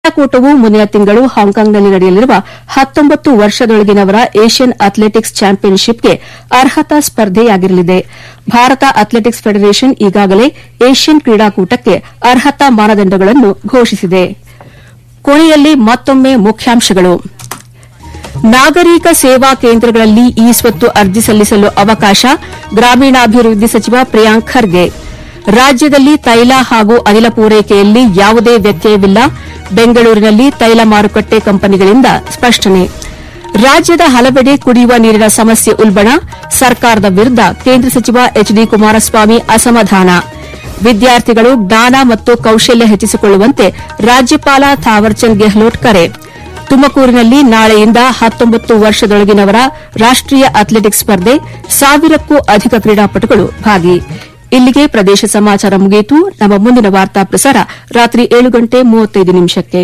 ಕ್ರೀಡಾಕೂಟವು ಮುಂದಿನ ತಿಂಗಳು ಹಾಂಕಾಂಗ್ನಲ್ಲಿ ನಡೆಯಲಿರುವ ಹತ್ತೊಂಬತ್ತು ವರ್ಷದೊಳಗಿನವರ ಏಷ್ಯನ್ ಅಥ್ಲೆಟಿಕ್ಸ್ ಚಾಂಪಿಯನ್ಶಿಪ್ಗೆ ಅರ್ಹತಾ ಸ್ಪರ್ಧೆಯಾಗಿರಲಿದೆ ಭಾರತ ಅಥ್ಲೆಟಿಕ್ಸ್ ಫೆಡರೇಷನ್ ಈಗಾಗಲೇ ಏಷ್ಯನ್ ಕ್ರೀಡಾಕೂಟಕ್ಕೆ ಅರ್ಹತಾ ಮಾನದಂಡಗಳನ್ನು ಘೋಷಿಸಿದೆ ಕೊನೆಯಲ್ಲಿ ಮತ್ತೊಮ್ಮೆ ಮುಖ್ಯಾಂಶಗಳು ನಾಗರಿಕ ಸೇವಾ ಕೇಂದ್ರಗಳಲ್ಲಿ ಇ ಸ್ವತ್ತು ಅರ್ಜಿ ಸಲ್ಲಿಸಲು ಅವಕಾಶ ಗ್ರಾಮೀಣಾಭಿವೃದ್ಧಿ ಸಚಿವ ಪ್ರಿಯಾಂಕ್ ಖರ್ಗೆ ರಾಜ್ಯದಲ್ಲಿ ತೈಲ ಹಾಗೂ ಅನಿಲ ಪೂರೈಕೆಯಲ್ಲಿ ಯಾವುದೇ ವ್ಯತ್ಯಯವಿಲ್ಲ ಬೆಂಗಳೂರಿನಲ್ಲಿ ತೈಲ ಮಾರುಕಟ್ಟೆ ಕಂಪನಿಗಳಿಂದ ಸ್ಪಷ್ಟನೆ ರಾಜ್ಯದ ಹಲವೆಡೆ ಕುಡಿಯುವ ನೀರಿನ ಸಮಸ್ಯೆ ಉಲ್ಬಣ ಸರ್ಕಾರದ ವಿರುದ್ದ ಕೇಂದ್ರ ಸಚಿವ ಎಚ್ ಡಿ ಕುಮಾರಸ್ವಾಮಿ ಅಸಮಾಧಾನ ವಿದ್ಯಾರ್ಥಿಗಳು ಜ್ಞಾನ ಮತ್ತು ಕೌಶಲ್ಯ ಹೆಚ್ಚಿಸಿಕೊಳ್ಳುವಂತೆ ರಾಜ್ಯಪಾಲ ಥಾವರ್ಚಂದ್ ಗೆಹ್ಲೋಟ್ ಕರೆ ತುಮಕೂರಿನಲ್ಲಿ ನಾಳೆಯಿಂದ ಹತ್ತೊಂಬತ್ತು ವರ್ಷದೊಳಗಿನವರ ರಾಷ್ಟೀಯ ಅಥ್ಲೆಟಿಕ್ಸ್ ಸ್ಪರ್ಧೆ ಸಾವಿರಕ್ಕೂ ಅಧಿಕ ಕ್ರೀಡಾಪಟುಗಳು ಭಾಗಿ ಇಲ್ಲಿಗೆ ಪ್ರದೇಶ ಸಮಾಚಾರ ಮುಗಿಯಿತು ನಮ್ಮ ಮುಂದಿನ ವಾರ್ತಾ ಪ್ರಸಾರ ರಾತ್ರಿ ಏಳು ಗಂಟೆ ಮೂವತ್ತೈದು ನಿಮಿಷಕ್ಕೆ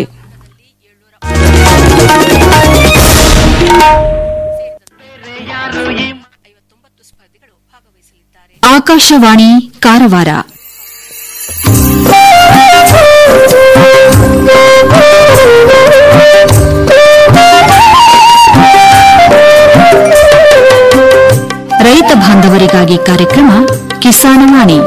ಆಕಾಶವಾಣಿ ಕಾರವಾರ ರೈತ ಬಾಂಧವರಿಗಾಗಿ ಕಾರ್ಯಕ್ರಮ ಕಿಸಾನವಾಣಿ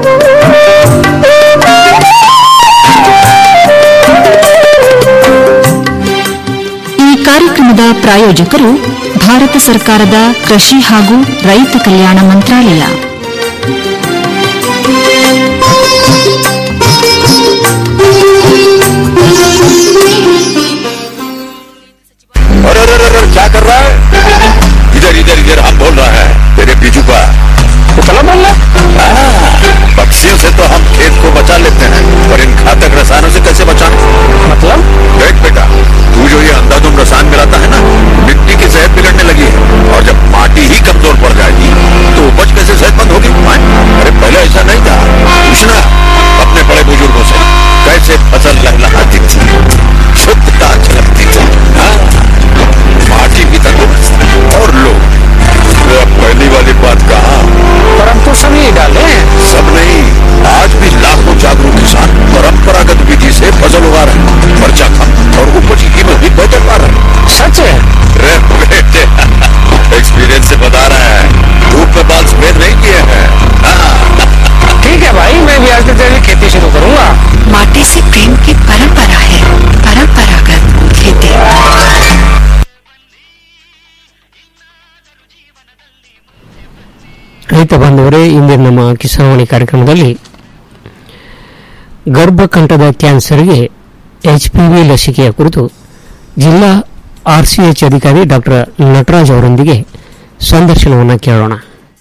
ಈ ಕಾರ್ಯಕ್ರಮದ ಪ್ರಾಯೋಜಕರು ಭಾರತ ಸರ್ಕಾರದ ಕೃಷಿ ಹಾಗೂ ರೈತ ಕಲ್ಯಾಣ ಮಂತ್ರಾಲಯ अरे अरे अरे क्या कर रहा है इधर इधर इधर हम बोल रहा है तेरे बीजू का तो कला बोल रहा पक्षियों से तो हम खेत को बचा लेते हैं पर इन घातक रसायनों से कैसे बचाएं मतलब देख बेटा तू जो ये अंधाधुंध रसायन मिलाता है ना मिट्टी की सेहत बिगड़ने लगी है और जब माटी ही कमजोर पड़ जाएगी तो उपज कैसे सेहतमंद होगी हाँ? अरे पहले ऐसा नहीं था पूछना अपने बड़े बुजुर्गों से कैसे फसल लहलहाती थी शुद्धता झलकती थी हाँ? पार्टी भी तंदुरुस्त और लोग अरे अब पहली वाली बात कहा पर हम तो सभी डाले सब नहीं आज भी लाखों जागरूक किसान परंपरागत विधि से फसल उगा रहे हैं खर्चा कम और उपज की कीमत भी बेहतर पा रहे हैं सच है अरे बेटे एक्सपीरियंस से बता रहे हैं धूप में बाल सफेद नहीं किए हैं हाँ, ठीक है भाई मैं भी आज से तेरी खेती शुरू करूंगा माटी से प्रेम की परंपरा है परंपरागत खेती ರೈತ ಬಾಂಧವರೇ ಇಂದಿನ ನಮ್ಮ ಕಿಸಾನವಾಣಿ ಕಾರ್ಯಕ್ರಮದಲ್ಲಿ ಗರ್ಭಕಂಠದ ಕ್ಯಾನ್ಸರ್ಗೆ ಎಚ್ಪಿವಿ ಲಸಿಕೆಯ ಕುರಿತು ಜಿಲ್ಲಾ ಆರ್ಸಿಎಚ್ ಅಧಿಕಾರಿ ಡಾಕ್ಟರ್ ನಟರಾಜ್ ಅವರೊಂದಿಗೆ ಸಂದರ್ಶನವನ್ನು ಕೇಳೋಣ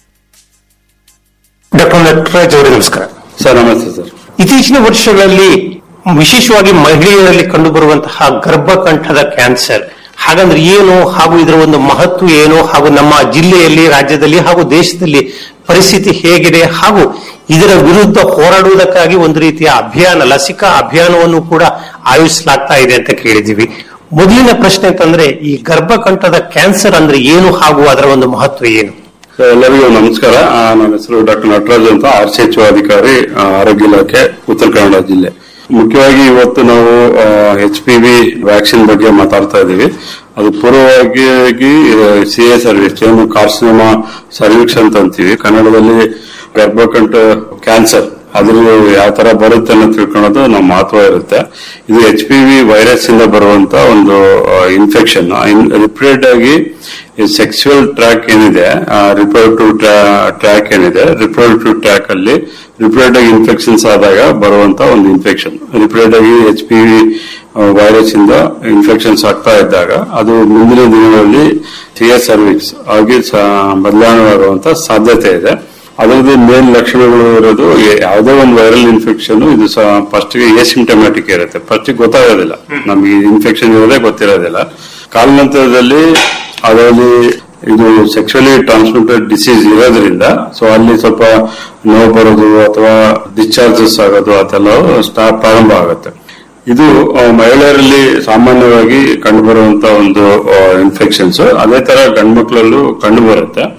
ಡಾಕ್ಟರ್ ನಟರಾಜ್ ಅವರೇ ನಮಸ್ಕಾರ ಸರ್ ನಮಸ್ತೆ ಸರ್ ಇತ್ತೀಚಿನ ವರ್ಷಗಳಲ್ಲಿ ವಿಶೇಷವಾಗಿ ಮಹಿಳೆಯರಲ್ಲಿ ಕಂಡುಬರುವಂತಹ ಗರ್ಭಕಂಠದ ಕ್ಯಾನ್ಸರ್ ಹಾಗಂದ್ರೆ ಏನು ಹಾಗೂ ಇದರ ಒಂದು ಮಹತ್ವ ಏನು ಹಾಗೂ ನಮ್ಮ ಜಿಲ್ಲೆಯಲ್ಲಿ ರಾಜ್ಯದಲ್ಲಿ ಹಾಗೂ ದೇಶದಲ್ಲಿ ಪರಿಸ್ಥಿತಿ ಹೇಗಿದೆ ಹಾಗೂ ಇದರ ವಿರುದ್ಧ ಹೋರಾಡುವುದಕ್ಕಾಗಿ ಒಂದು ರೀತಿಯ ಅಭಿಯಾನ ಲಸಿಕಾ ಅಭಿಯಾನವನ್ನು ಕೂಡ ಆಯೋಜಿಸಲಾಗ್ತಾ ಇದೆ ಅಂತ ಕೇಳಿದೀವಿ ಮೊದಲಿನ ಪ್ರಶ್ನೆ ಅಂತಂದ್ರೆ ಈ ಗರ್ಭಕಂಠದ ಕ್ಯಾನ್ಸರ್ ಅಂದ್ರೆ ಏನು ಹಾಗೂ ಅದರ ಒಂದು ಮಹತ್ವ ಏನು ಸರ್, ಎಲ್ಲರಿಗೂ ನಮಸ್ಕಾರ ಆ, ನನ್ನ ಹೆಸರು ಡಾಕ್ಟರ್ ನಟರಾಜ್ ಅಂತ ಆರ್ ಸಿ ಎಚ್ ಅಧಿಕಾರಿ ಆ, ಆರೋಗ್ಯ ಇಲಾಖೆ ಉತ್ತರ ಕನ್ನಡ ಜಿಲ್ಲೆ ಮುಖ್ಯವಾಗಿ ಇವತ್ತು ನಾವು ಎಚ್ ಪಿ ವಿ ವ್ಯಾಕ್ಸಿನ್ ಬಗ್ಗೆ ಮಾತಾಡ್ತಾ ಇದ್ದೀವಿ ಅದು ಪೂರ್ವವಾಗಿ ಸಿ ಎ ಸರ್ವಿಸ್ ಏನು ಕಾರ್ಸಿನೋಮಾ ಸರ್ವಿಕ್ಸ್ ಅಂತ ಅಂತೀವಿ ಕನ್ನಡದಲ್ಲಿ ಗರ್ಭಕಂಠ ಕ್ಯಾನ್ಸರ್ ಅದ್ರ ಯಾವ ತರ ಬರುತ್ತೆ ಅನ್ನೋ ತಿಳ್ಕೊಳ್ಳೋದು ನಮ್ಮ ಮಹತ್ವ ಇರುತ್ತೆ ಇದು ಎಚ್ ಪಿ ವಿ ವೈರಸ್ ಇಂದ ಬರುವಂತ ಒಂದು ಇನ್ಫೆಕ್ಷನ್ ರಿಪೀಟೆಡ್ ಆಗಿ ಈ ಸೆಕ್ಸುವಲ್ ಟ್ರ್ಯಾಕ್ ಏನಿದೆ ರಿಪ್ರೊಡಕ್ಟಿವ್ ಟ್ರ್ಯಾಕ್ ಏನಿದೆ ರಿಪ್ರೊಡಕ್ಟಿವ್ ಟ್ರ್ಯಾಕ್ ಅಲ್ಲಿ ರಿಪೀಟೆಡ್ ಆಗಿ ಇನ್ಫೆಕ್ಷನ್ಸ್ ಆದಾಗ ಬರುವಂತ ಒಂದು ಇನ್ಫೆಕ್ಷನ್ ರಿಪೀಟೆಡ್ ಆಗಿ ಎಚ್ ಪಿ ವಿ ವೈರಸ್ ಇಂದ ಇನ್ಫೆಕ್ಷನ್ಸ್ ಆಗ್ತಾ ಇದ್ದಾಗ ಅದು ಮುಂದಿನ ದಿನಗಳಲ್ಲಿ ಸಿ ಎಸ್ ಸರ್ವಿಕ್ಸ್ ಆಗಿ ಸ- ಬದಲಾವಣೆ ಆಗುವಂತ ಸಾಧ್ಯತೆ ಇದೆ ಅದರದ್ದು ಮೇನ್ ಲಕ್ಷಣಗಳು ಇರೋದು ಯ- ಯಾವುದೇ ಒಂದು ವೈರಲ್ ಇನ್ಫೆಕ್ಷನ್ ಇದು ಫಸ್ಟ್ ಗೆ ಎಸಿಂಟಮ್ಯಾಟಿಕ್ ಇರುತ್ತೆ ಫಸ್ಟ್ ಗೊತ್ತಾಗೋದಿಲ್ಲ ನಮಗೆ ಇನ್ಫೆಕ್ಷನ್ ಇರೋದೇ ಗೊತ್ತಿರೋದಿಲ್ಲ ಕಾಲಾನಂತರದಲ್ಲಿ ಅದರಲ್ಲಿ ಇದು ಸೆಕ್ಸುವಲಿ ಟ್ರಾನ್ಸ್ಮಿಟೆಡ್ ಡಿಸೀಸ್ ಇರೋದ್ರಿಂದ ಸೊ ಅಲ್ಲಿ ಸ್ವಲ್ಪ ನೋವು ಬರೋದು ಅಥವಾ ಡಿಸ್ಚಾರ್ಜಸ್ ಆಗೋದು ಅದೆಲ್ಲ ಸ್ಟಾರ್ಟ್ ಪ್ರಾರಂಭ ಆಗುತ್ತೆ ಇದು ಆ, ಮಹಿಳೆಯರಲ್ಲಿ ಸಾಮಾನ್ಯವಾಗಿ ಕಂಡುಬರುವಂತ ಒಂದು ಇನ್ಫೆಕ್ಷನ್ಸ್ ಅದೇ ತರ ಗಂಡು ಮಕ್ಕಳಲ್ಲೂ ಕಂಡು ಬರುತ್ತೆ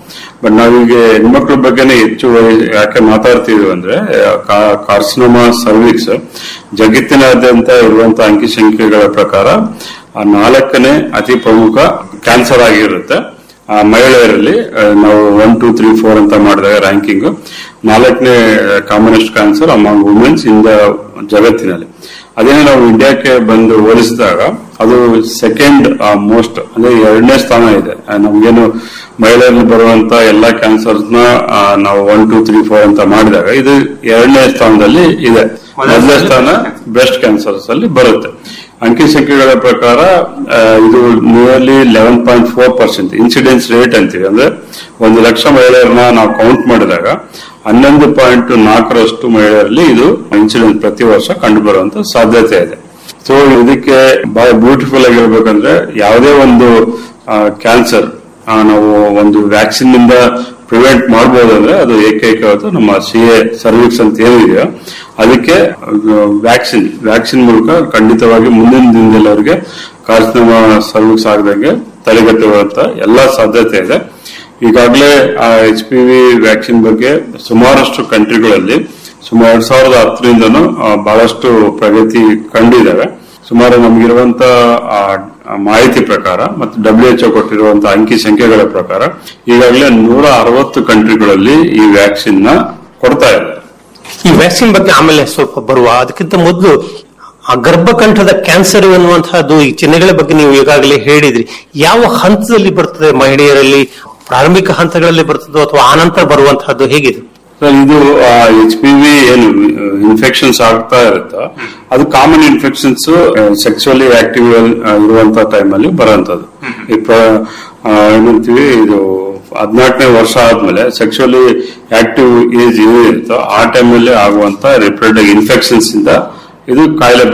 ಬಟ್ ನಾವೀಗ ಹೆಣ್ಮಕ್ಳ ಬಗ್ಗೆನೇ ಹೆಚ್ಚು ಯಾಕೆ ಮಾತಾಡ್ತೀವಿ ಅಂದ್ರೆ ಕಾರ್ಸಿನೋಮಾ ಸರ್ವಿಕ್ಸ್ ಜಗತ್ತಿನಾದ್ಯಂತ ಇರುವಂತಹ ಅಂಕಿಸಂಖ್ಯೆಗಳ ಪ್ರಕಾರ ಆ ನಾಲ್ಕನೇ ಅತಿ ಪ್ರಮುಖ ಕ್ಯಾನ್ಸರ್ ಆಗಿರುತ್ತೆ ಆ ಮಹಿಳೆಯರಲ್ಲಿ ಆ, ನಾವು ಒನ್ ಟೂ ತ್ರೀ ಫೋರ್ ಅಂತ ಮಾಡಿದಾಗ ರ್ಯಾಂಕಿಂಗ್ ನಾಲ್ಕನೇ commonest cancer among womens in the ಜಗತ್ತಿನಲ್ಲಿ ಅದೇ ನಾವು ಇಂಡಿಯಾಕ್ಕೆ ಬಂದು ಹೋಲಿಸಿದಾಗ ಅದು ಸೆಕೆಂಡ್ ಮೋಸ್ಟ್ ಅಂದ್ರೆ ಎರಡನೇ ಸ್ಥಾನ ಇದೆ ಆ, ನಮ್ಗೇನು ಮಹಿಳೆಯರಲ್ಲಿ ಬರುವಂತ ಎಲ್ಲಾ ಕ್ಯಾನ್ಸರ್ಸ್ ನ ಆ, ನಾವು ಒನ್ ಟೂ ತ್ರೀ ಫೋರ್ ಅಂತ ಮಾಡಿದಾಗ ಇದು ಎರಡನೇ ಸ್ಥಾನದಲ್ಲಿ ಇದೆ ಮೊದಲನೇ ಸ್ಥಾನ ಬ್ರೆಸ್ಟ್ ಕ್ಯಾನ್ಸರ್ಸ್ ಅಲ್ಲಿ ಬರುತ್ತೆ ಅಂಕಿ ಸಂಖ್ಯೆಗಳ ಪ್ರಕಾರ ಆ, ಇದು nearly eleven point four percent incidence rate ಅಂತೀವಿ ಅಂದ್ರೆ ಒಂದು ಲಕ್ಷ ಮಹಿಳೆಯರನ್ನ ನಾವು ಕೌಂಟ್ ಮಾಡಿದಾಗ ಹನ್ನೊಂದು ಪಾಯಿಂಟ್ ನಾಲ್ಕರಷ್ಟು ಮಹಿಳೆಯರಲ್ಲಿ ಇದು ಇನ್ಸಿಡೆನ್ಸ್ ಪ್ರತಿ ವರ್ಷ ಕಂಡು ಬರುವಂತ ಸಾಧ್ಯತೆ ಇದೆ ಸೊ ಇದಕ್ಕೆ ಬಹಳ ಬ್ಯೂಟಿಫುಲ್ ಆಗಿರ್ಬೇಕಂದ್ರೆ ಯಾವುದೇ ಒಂದು ಕ್ಯಾನ್ಸರ್ ನಾವು ಒಂದು ವ್ಯಾಕ್ಸಿನ್ ನಿಂದ ಪ್ರಿವೆಂಟ್ ಮಾಡಬಹುದು ಅಂದ್ರೆ ಅದು ಏಕೈಕವಾದ ನಮ್ಮ ಸಿ ಎ ಸರ್ವಿಕ್ಸ್ ಅಂತ ಏನಿದೆಯೋ ಅದಕ್ಕೆ ವ್ಯಾಕ್ಸಿನ್ ವ್ಯಾಕ್ಸಿನ್ ಮೂಲಕ ಖಂಡಿತವಾಗಿ ಮುಂದಿನ ದಿನದಲ್ಲಿ ಅವರಿಗೆ ಕಾರ್ಸಿನೋಮಾ ಸರ್ವಿಕ್ಸ್ ಆಗದಂಗೆ ತಲೆಗಟ್ಟುವಂತ ಎಲ್ಲಾ ಸಾಧ್ಯತೆ ಇದೆ ಈಗಾಗಲೇ ಆ ಎಚ್ ಪಿ ವಿ ವ್ಯಾಕ್ಸಿನ್ ಬಗ್ಗೆ ಸುಮಾರಷ್ಟು ಕಂಟ್ರಿಗಳಲ್ಲಿ ಸುಮಾರು ಎರಡ್ ಸಾವಿರದ ಹತ್ತರಿಂದನೂ ಆ, ಬಹಳಷ್ಟು ಪ್ರಗತಿ ಕಂಡಿದ್ದಾವೆ ಸುಮಾರು ನಮಗಿರುವಂತ ಆ, ಆ ಮಾಹಿತಿ ಪ್ರಕಾರ ಮತ್ತು ಡಬ್ಲ್ಯೂ ಎಚ್ ಕೊಟ್ಟಿರುವಂತಹ ಅಂಕಿ ಸಂಖ್ಯೆಗಳ ಪ್ರಕಾರ ಈಗಾಗಲೇ ನೂರ ಅರವತ್ತು ಕಂಟ್ರಿಗಳಲ್ಲಿ ಈ ವ್ಯಾಕ್ಸಿನ್ ನ ಕೊಡ್ತಾ ಇದ್ದಾರೆ ಈ ವ್ಯಾಕ್ಸಿನ್ ಬಗ್ಗೆ ಆಮೇಲೆ ಸ್ವಲ್ಪ ಬರುವ ಅದಕ್ಕಿಂತ ಮೊದಲು ಆ ಗರ್ಭಕಂಠದ ಕ್ಯಾನ್ಸರ್ ಅನ್ನುವಂತಹದ್ದು ಈ ಚಿಹ್ನೆಗಳ ಬಗ್ಗೆ ನೀವು ಈಗಾಗಲೇ ಹೇಳಿದ್ರಿ ಯಾವ ಹಂತದಲ್ಲಿ ಬರ್ತದೆ ಮಹಿಳೆಯರಲ್ಲಿ ಪ್ರಾರಂಭಿಕ ಹಂತಗಳಲ್ಲಿ ಬರ್ತದೋ ಅಥವಾ ಆನಂತರ ಬರುವಂತಹದ್ದು ಹೇಗಿದೆ ಸರ್ ಇದು ಎಚ್ ಪಿ ವಿ ಏನು ಇನ್ಫೆಕ್ಷನ್ಸ್ ಆಗ್ತಾ ಇರುತ್ತೋ ಅದು ಕಾಮನ್ ಇನ್ಫೆಕ್ಷನ್ಸ್ ಸೆಕ್ಸುವಲಿ ಆಕ್ಟಿವ್ ಇರುವಂತ ಟೈಮಲ್ಲಿ ಬರುವಂತದ್ದು ಈ ಪ್ರ- ಆ, ಏನಂತೀವಿ ಇದು ಹದಿನಾಲ್ಕನೇ ವರ್ಷ ಆದ್ಮೇಲೆ ಸೆಕ್ಸುವಲಿ ಆಕ್ಟಿವ್ ಏಜ್ ಏನಿರುತ್ತೋ ಆ ಟೈಮಲ್ಲಿ ಆಗುವಂತ ರಿಪ್ರೊಡಕ್ಟಿವ್ ಇನ್ಫೆಕ್ಷನ್ಸ್ ಇಂದ ಇದು ಕಾಯಿಲೆ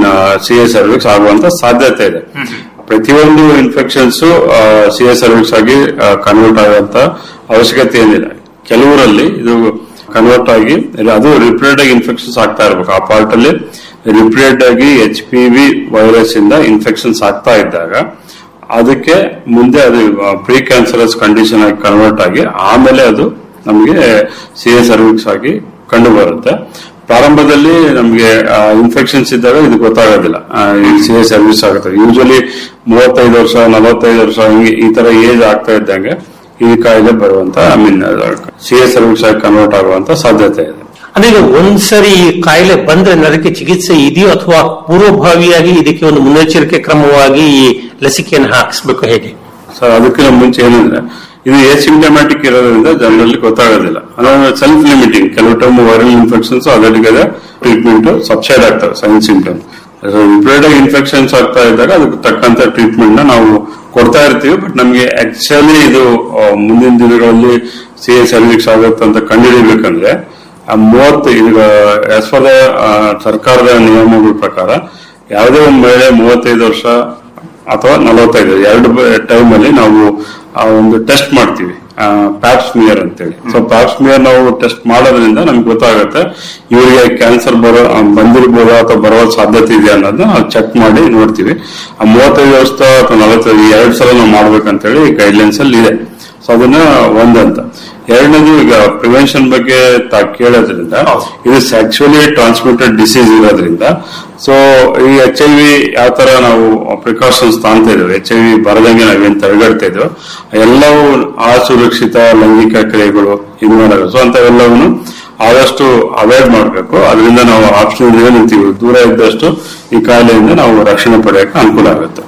ಸಿ ಎ ಸರ್ವಿಕ್ಸ್ ಆಗುವಂತ ಸಾಧ್ಯತೆ ಇದೆ ಪ್ರತಿಯೊಂದು ಇನ್ಫೆಕ್ಷನ್ಸ್ ಸಿ ಎ ಸರ್ವಿಕ್ಸ್ ಆಗಿ ಕನ್ವರ್ಟ್ ಆಗುವಂತ ಅವಶ್ಯಕತೆ ಏನಿಲ್ಲ ಕೆಲವರಲ್ಲಿ ಇದು ಕನ್ವರ್ಟ್ ಆಗಿ ಅದು ರಿಪ್ರೇಟೆಡ್ ಇನ್ಫೆಕ್ಷನ್ಸ್ ಆಗ್ತಾ ಇರ್ಬೇಕು ಆ ಪಾರ್ಟ್ ಅಲ್ಲಿ ರಿಪ್ರೇಟ್ ಆಗಿ ಎಚ್ ಪಿ ವಿ ವೈರಸ್ ಇಂದ ಇನ್ಫೆಕ್ಷನ್ಸ್ ಆಗ್ತಾ ಇದ್ದಾಗ ಅದಕ್ಕೆ ಮುಂದೆ ಅದು ಪ್ರೀ ಕ್ಯಾನ್ಸರಸ್ ಕಂಡೀಷನ್ ಆಗಿ ಕನ್ವರ್ಟ್ ಆಗಿ ಆಮೇಲೆ ಅದು ನಮಗೆ ಸಿ ಎ ಸರ್ವಿಕ್ಸ್ ಆಗಿ ಕಂಡು ಬರುತ್ತೆ ಪ್ರಾರಂಭದಲ್ಲಿ ನಮಗೆ ಇನ್ಫೆಕ್ಷನ್ಸ್ ಇದ್ದಾಗ ಇದು ಗೊತ್ತಾಗೋದಿಲ್ಲ ಸಿ ಎ ಸರ್ವಿಸ್ ಆಗುತ್ತೆ ಯೂಶಲಿ ಮೂವತ್ತೈದು ವರ್ಷ ನಲವತ್ತೈದು ವರ್ಷ ಹಿಂಗೆ ಈ ತರ ಏಜ್ ಆಗ್ತಾ ಇದ್ದಂಗೆ ಈ ಕಾಯಿಲೆ ಬರುವಂತ I mean C A cervix ಆಗಿ ಕನ್ವರ್ಟ್ ಆಗುವಂತ ಸಾಧ್ಯತೆ ಇದೆ ಅಂದ್ರೆ ಈಗ ಒಂದ್ಸರಿ ಈ ಕಾಯಿಲೆ ಬಂದ್ರೆ ಅದಕ್ಕೆ ಚಿಕಿತ್ಸೆ ಇದೆಯೋ ಅಥವಾ ಪೂರ್ವಭಾವಿಯಾಗಿ ಇದಕ್ಕೆ ಒಂದು ಮುನ್ನೆಚ್ಚರಿಕೆ ಕ್ರಮವಾಗಿ ಈ ಲಸಿಕೆಯನ್ನು ಹಾಕಿಸ್ಬೇಕು ಹೇಗೆ ಸರ್ ಅದಕ್ಕಿಂತ ಮುಂಚೆ ಏನಂದ್ರೆ ಇದು ಎಸಿಂಟಮ್ಯಾಟಿಕ್ ಇರೋದ್ರಿಂದ ಜನರಲ್ಲಿ ಗೊತ್ತಾಗೋದಿಲ್ಲ ಅಂದ್ರೆ ಸೆಲ್ಫ್ ಲಿಮಿಟಿಂಗ್ ಕೆಲವು ಟೈಮ್ ವೈರಲ್ ಇನ್ಫೆಕ್ಷನ್ಸ್ ಅದರಿಗೆ ಟ್ರೀಟ್ಮೆಂಟ್ ಸಬ್ಸೈಡ್ ಆಗ್ತವೆ ಸೈನ್ ಸಿಂಪ್ಟಮ್ ರಿಪ್ರೇಟೆಡ್ ಇನ್ಫೆಕ್ಷನ್ಸ್ ಆಗ್ತಾ ಇದ್ದಾಗ ಅದಕ್ಕೆ ತಕ್ಕಂತ ಟ್ರೀಟ್ಮೆಂಟ್ ನ ನಾವು ಕೊಡ್ತಾ ಇರ್ತೀವಿ ಬಟ್ ನಮಗೆ ಆಕ್ಚುಲಿ ಇದು ಆ, ಮುಂದಿನ ದಿನಗಳಲ್ಲಿ ಸಿ ಎ ಸರ್ವಿಕ್ಸ್ ಆಗುತ್ತೆ ಅಂತ ಕಂಡುಹಿಡಿಬೇಕಂದ್ರೆ ಆ ಮೂವತ್ತು ಈಗ ಆಸ್ ಫಾರ್ ದ ಸರ್ಕಾರದ ನಿಯಮಗಳ ಪ್ರಕಾರ ಯಾವುದೇ ಒಂದು ಮಹಿಳೆ ಮೂವತ್ತೈದು ವರ್ಷ ಅಥವಾ ನಲವತ್ತೈದು ಎರಡು ಟೈಮ್ ಅಲ್ಲಿ ನಾವು ಆ ಒಂದು ಟೆಸ್ಟ್ ಮಾಡ್ತೀವಿ ಪ್ಯಾಪ್ಸ್ಮಿಯರ್ ಅಂತೇಳಿ ಸೊ ಪ್ಯಾಪ್ಸ್ಮಿಯರ್ ನಾವು ಟೆಸ್ಟ್ ಮಾಡೋದ್ರಿಂದ ನಮ್ಗೆ ಗೊತ್ತಾಗುತ್ತೆ ಇವರಿಗೆ ಕ್ಯಾನ್ಸರ್ ಬರೋ ಆ, ಬಂದಿರ್ಬೋದಾ ಅಥವಾ ಬರೋ ಸಾಧ್ಯತೆ ಇದೆಯಾ ಅನ್ನೋದನ್ನ ನಾವು ಚೆಕ್ ಮಾಡಿ ನೋಡ್ತೀವಿ ಆ ಮೂವತ್ತೈದು ವರ್ಷ ಅಥವಾ ನಲವತ್ತೈದು ಎರಡು ಸಲ ನಾವು ಮಾಡ್ಬೇಕಂತೇಳಿ ಗೈಡ್ಲೈನ್ಸ್ ಅಲ್ಲಿ ಇದೆ ಸೊ ಅದನ್ನ ಒಂದಂತ ಎರಡನೇದು ಈಗ ಪ್ರಿವೆನ್ಷನ್ ಬಗ್ಗೆ ತಾ ಕೇಳೋದ್ರಿಂದ ಇದು ಸೆಕ್ಚುಲಿ ಟ್ರಾನ್ಸ್ಮಿಟೆಡ್ ಡಿಸೀಸ್ ಇರೋದ್ರಿಂದ ಸೊ ಈ ಎಚ್ ಐ ವಿ ಯಾವ ತರ ನಾವು ಪ್ರಿಕಾಷನ್ಸ್ ತಾಂತ ಇದ್ದೇವೆ ಎಚ್ ಐ ವಿ ಬರದಂಗೆ ನಾವೇನ್ ತಡೆಗಟ್ತಾ ಇದ್ದೇವೆ ಎಲ್ಲವೂ ಅಸುರಕ್ಷಿತ ಲೈಂಗಿಕ ಕ್ರಿಯೆಗಳು ಇದು ಮಾಡೋದು ಸೊ ಅಂತವೆಲ್ಲವನ್ನು ಆದಷ್ಟು ಅವಾಯ್ಡ್ ಮಾಡಬೇಕು ಅದರಿಂದ ನಾವು ಆಪ್ಷನ್ ಏನಂತೀವಿ ದೂರ ಇದ್ದಷ್ಟು ಈ ಕಾಯಿಲೆಯಿಂದ ನಾವು ರಕ್ಷಣೆ ಪಡೆಯಕ್ಕೆ ಅನುಕೂಲ ಆಗುತ್ತೆ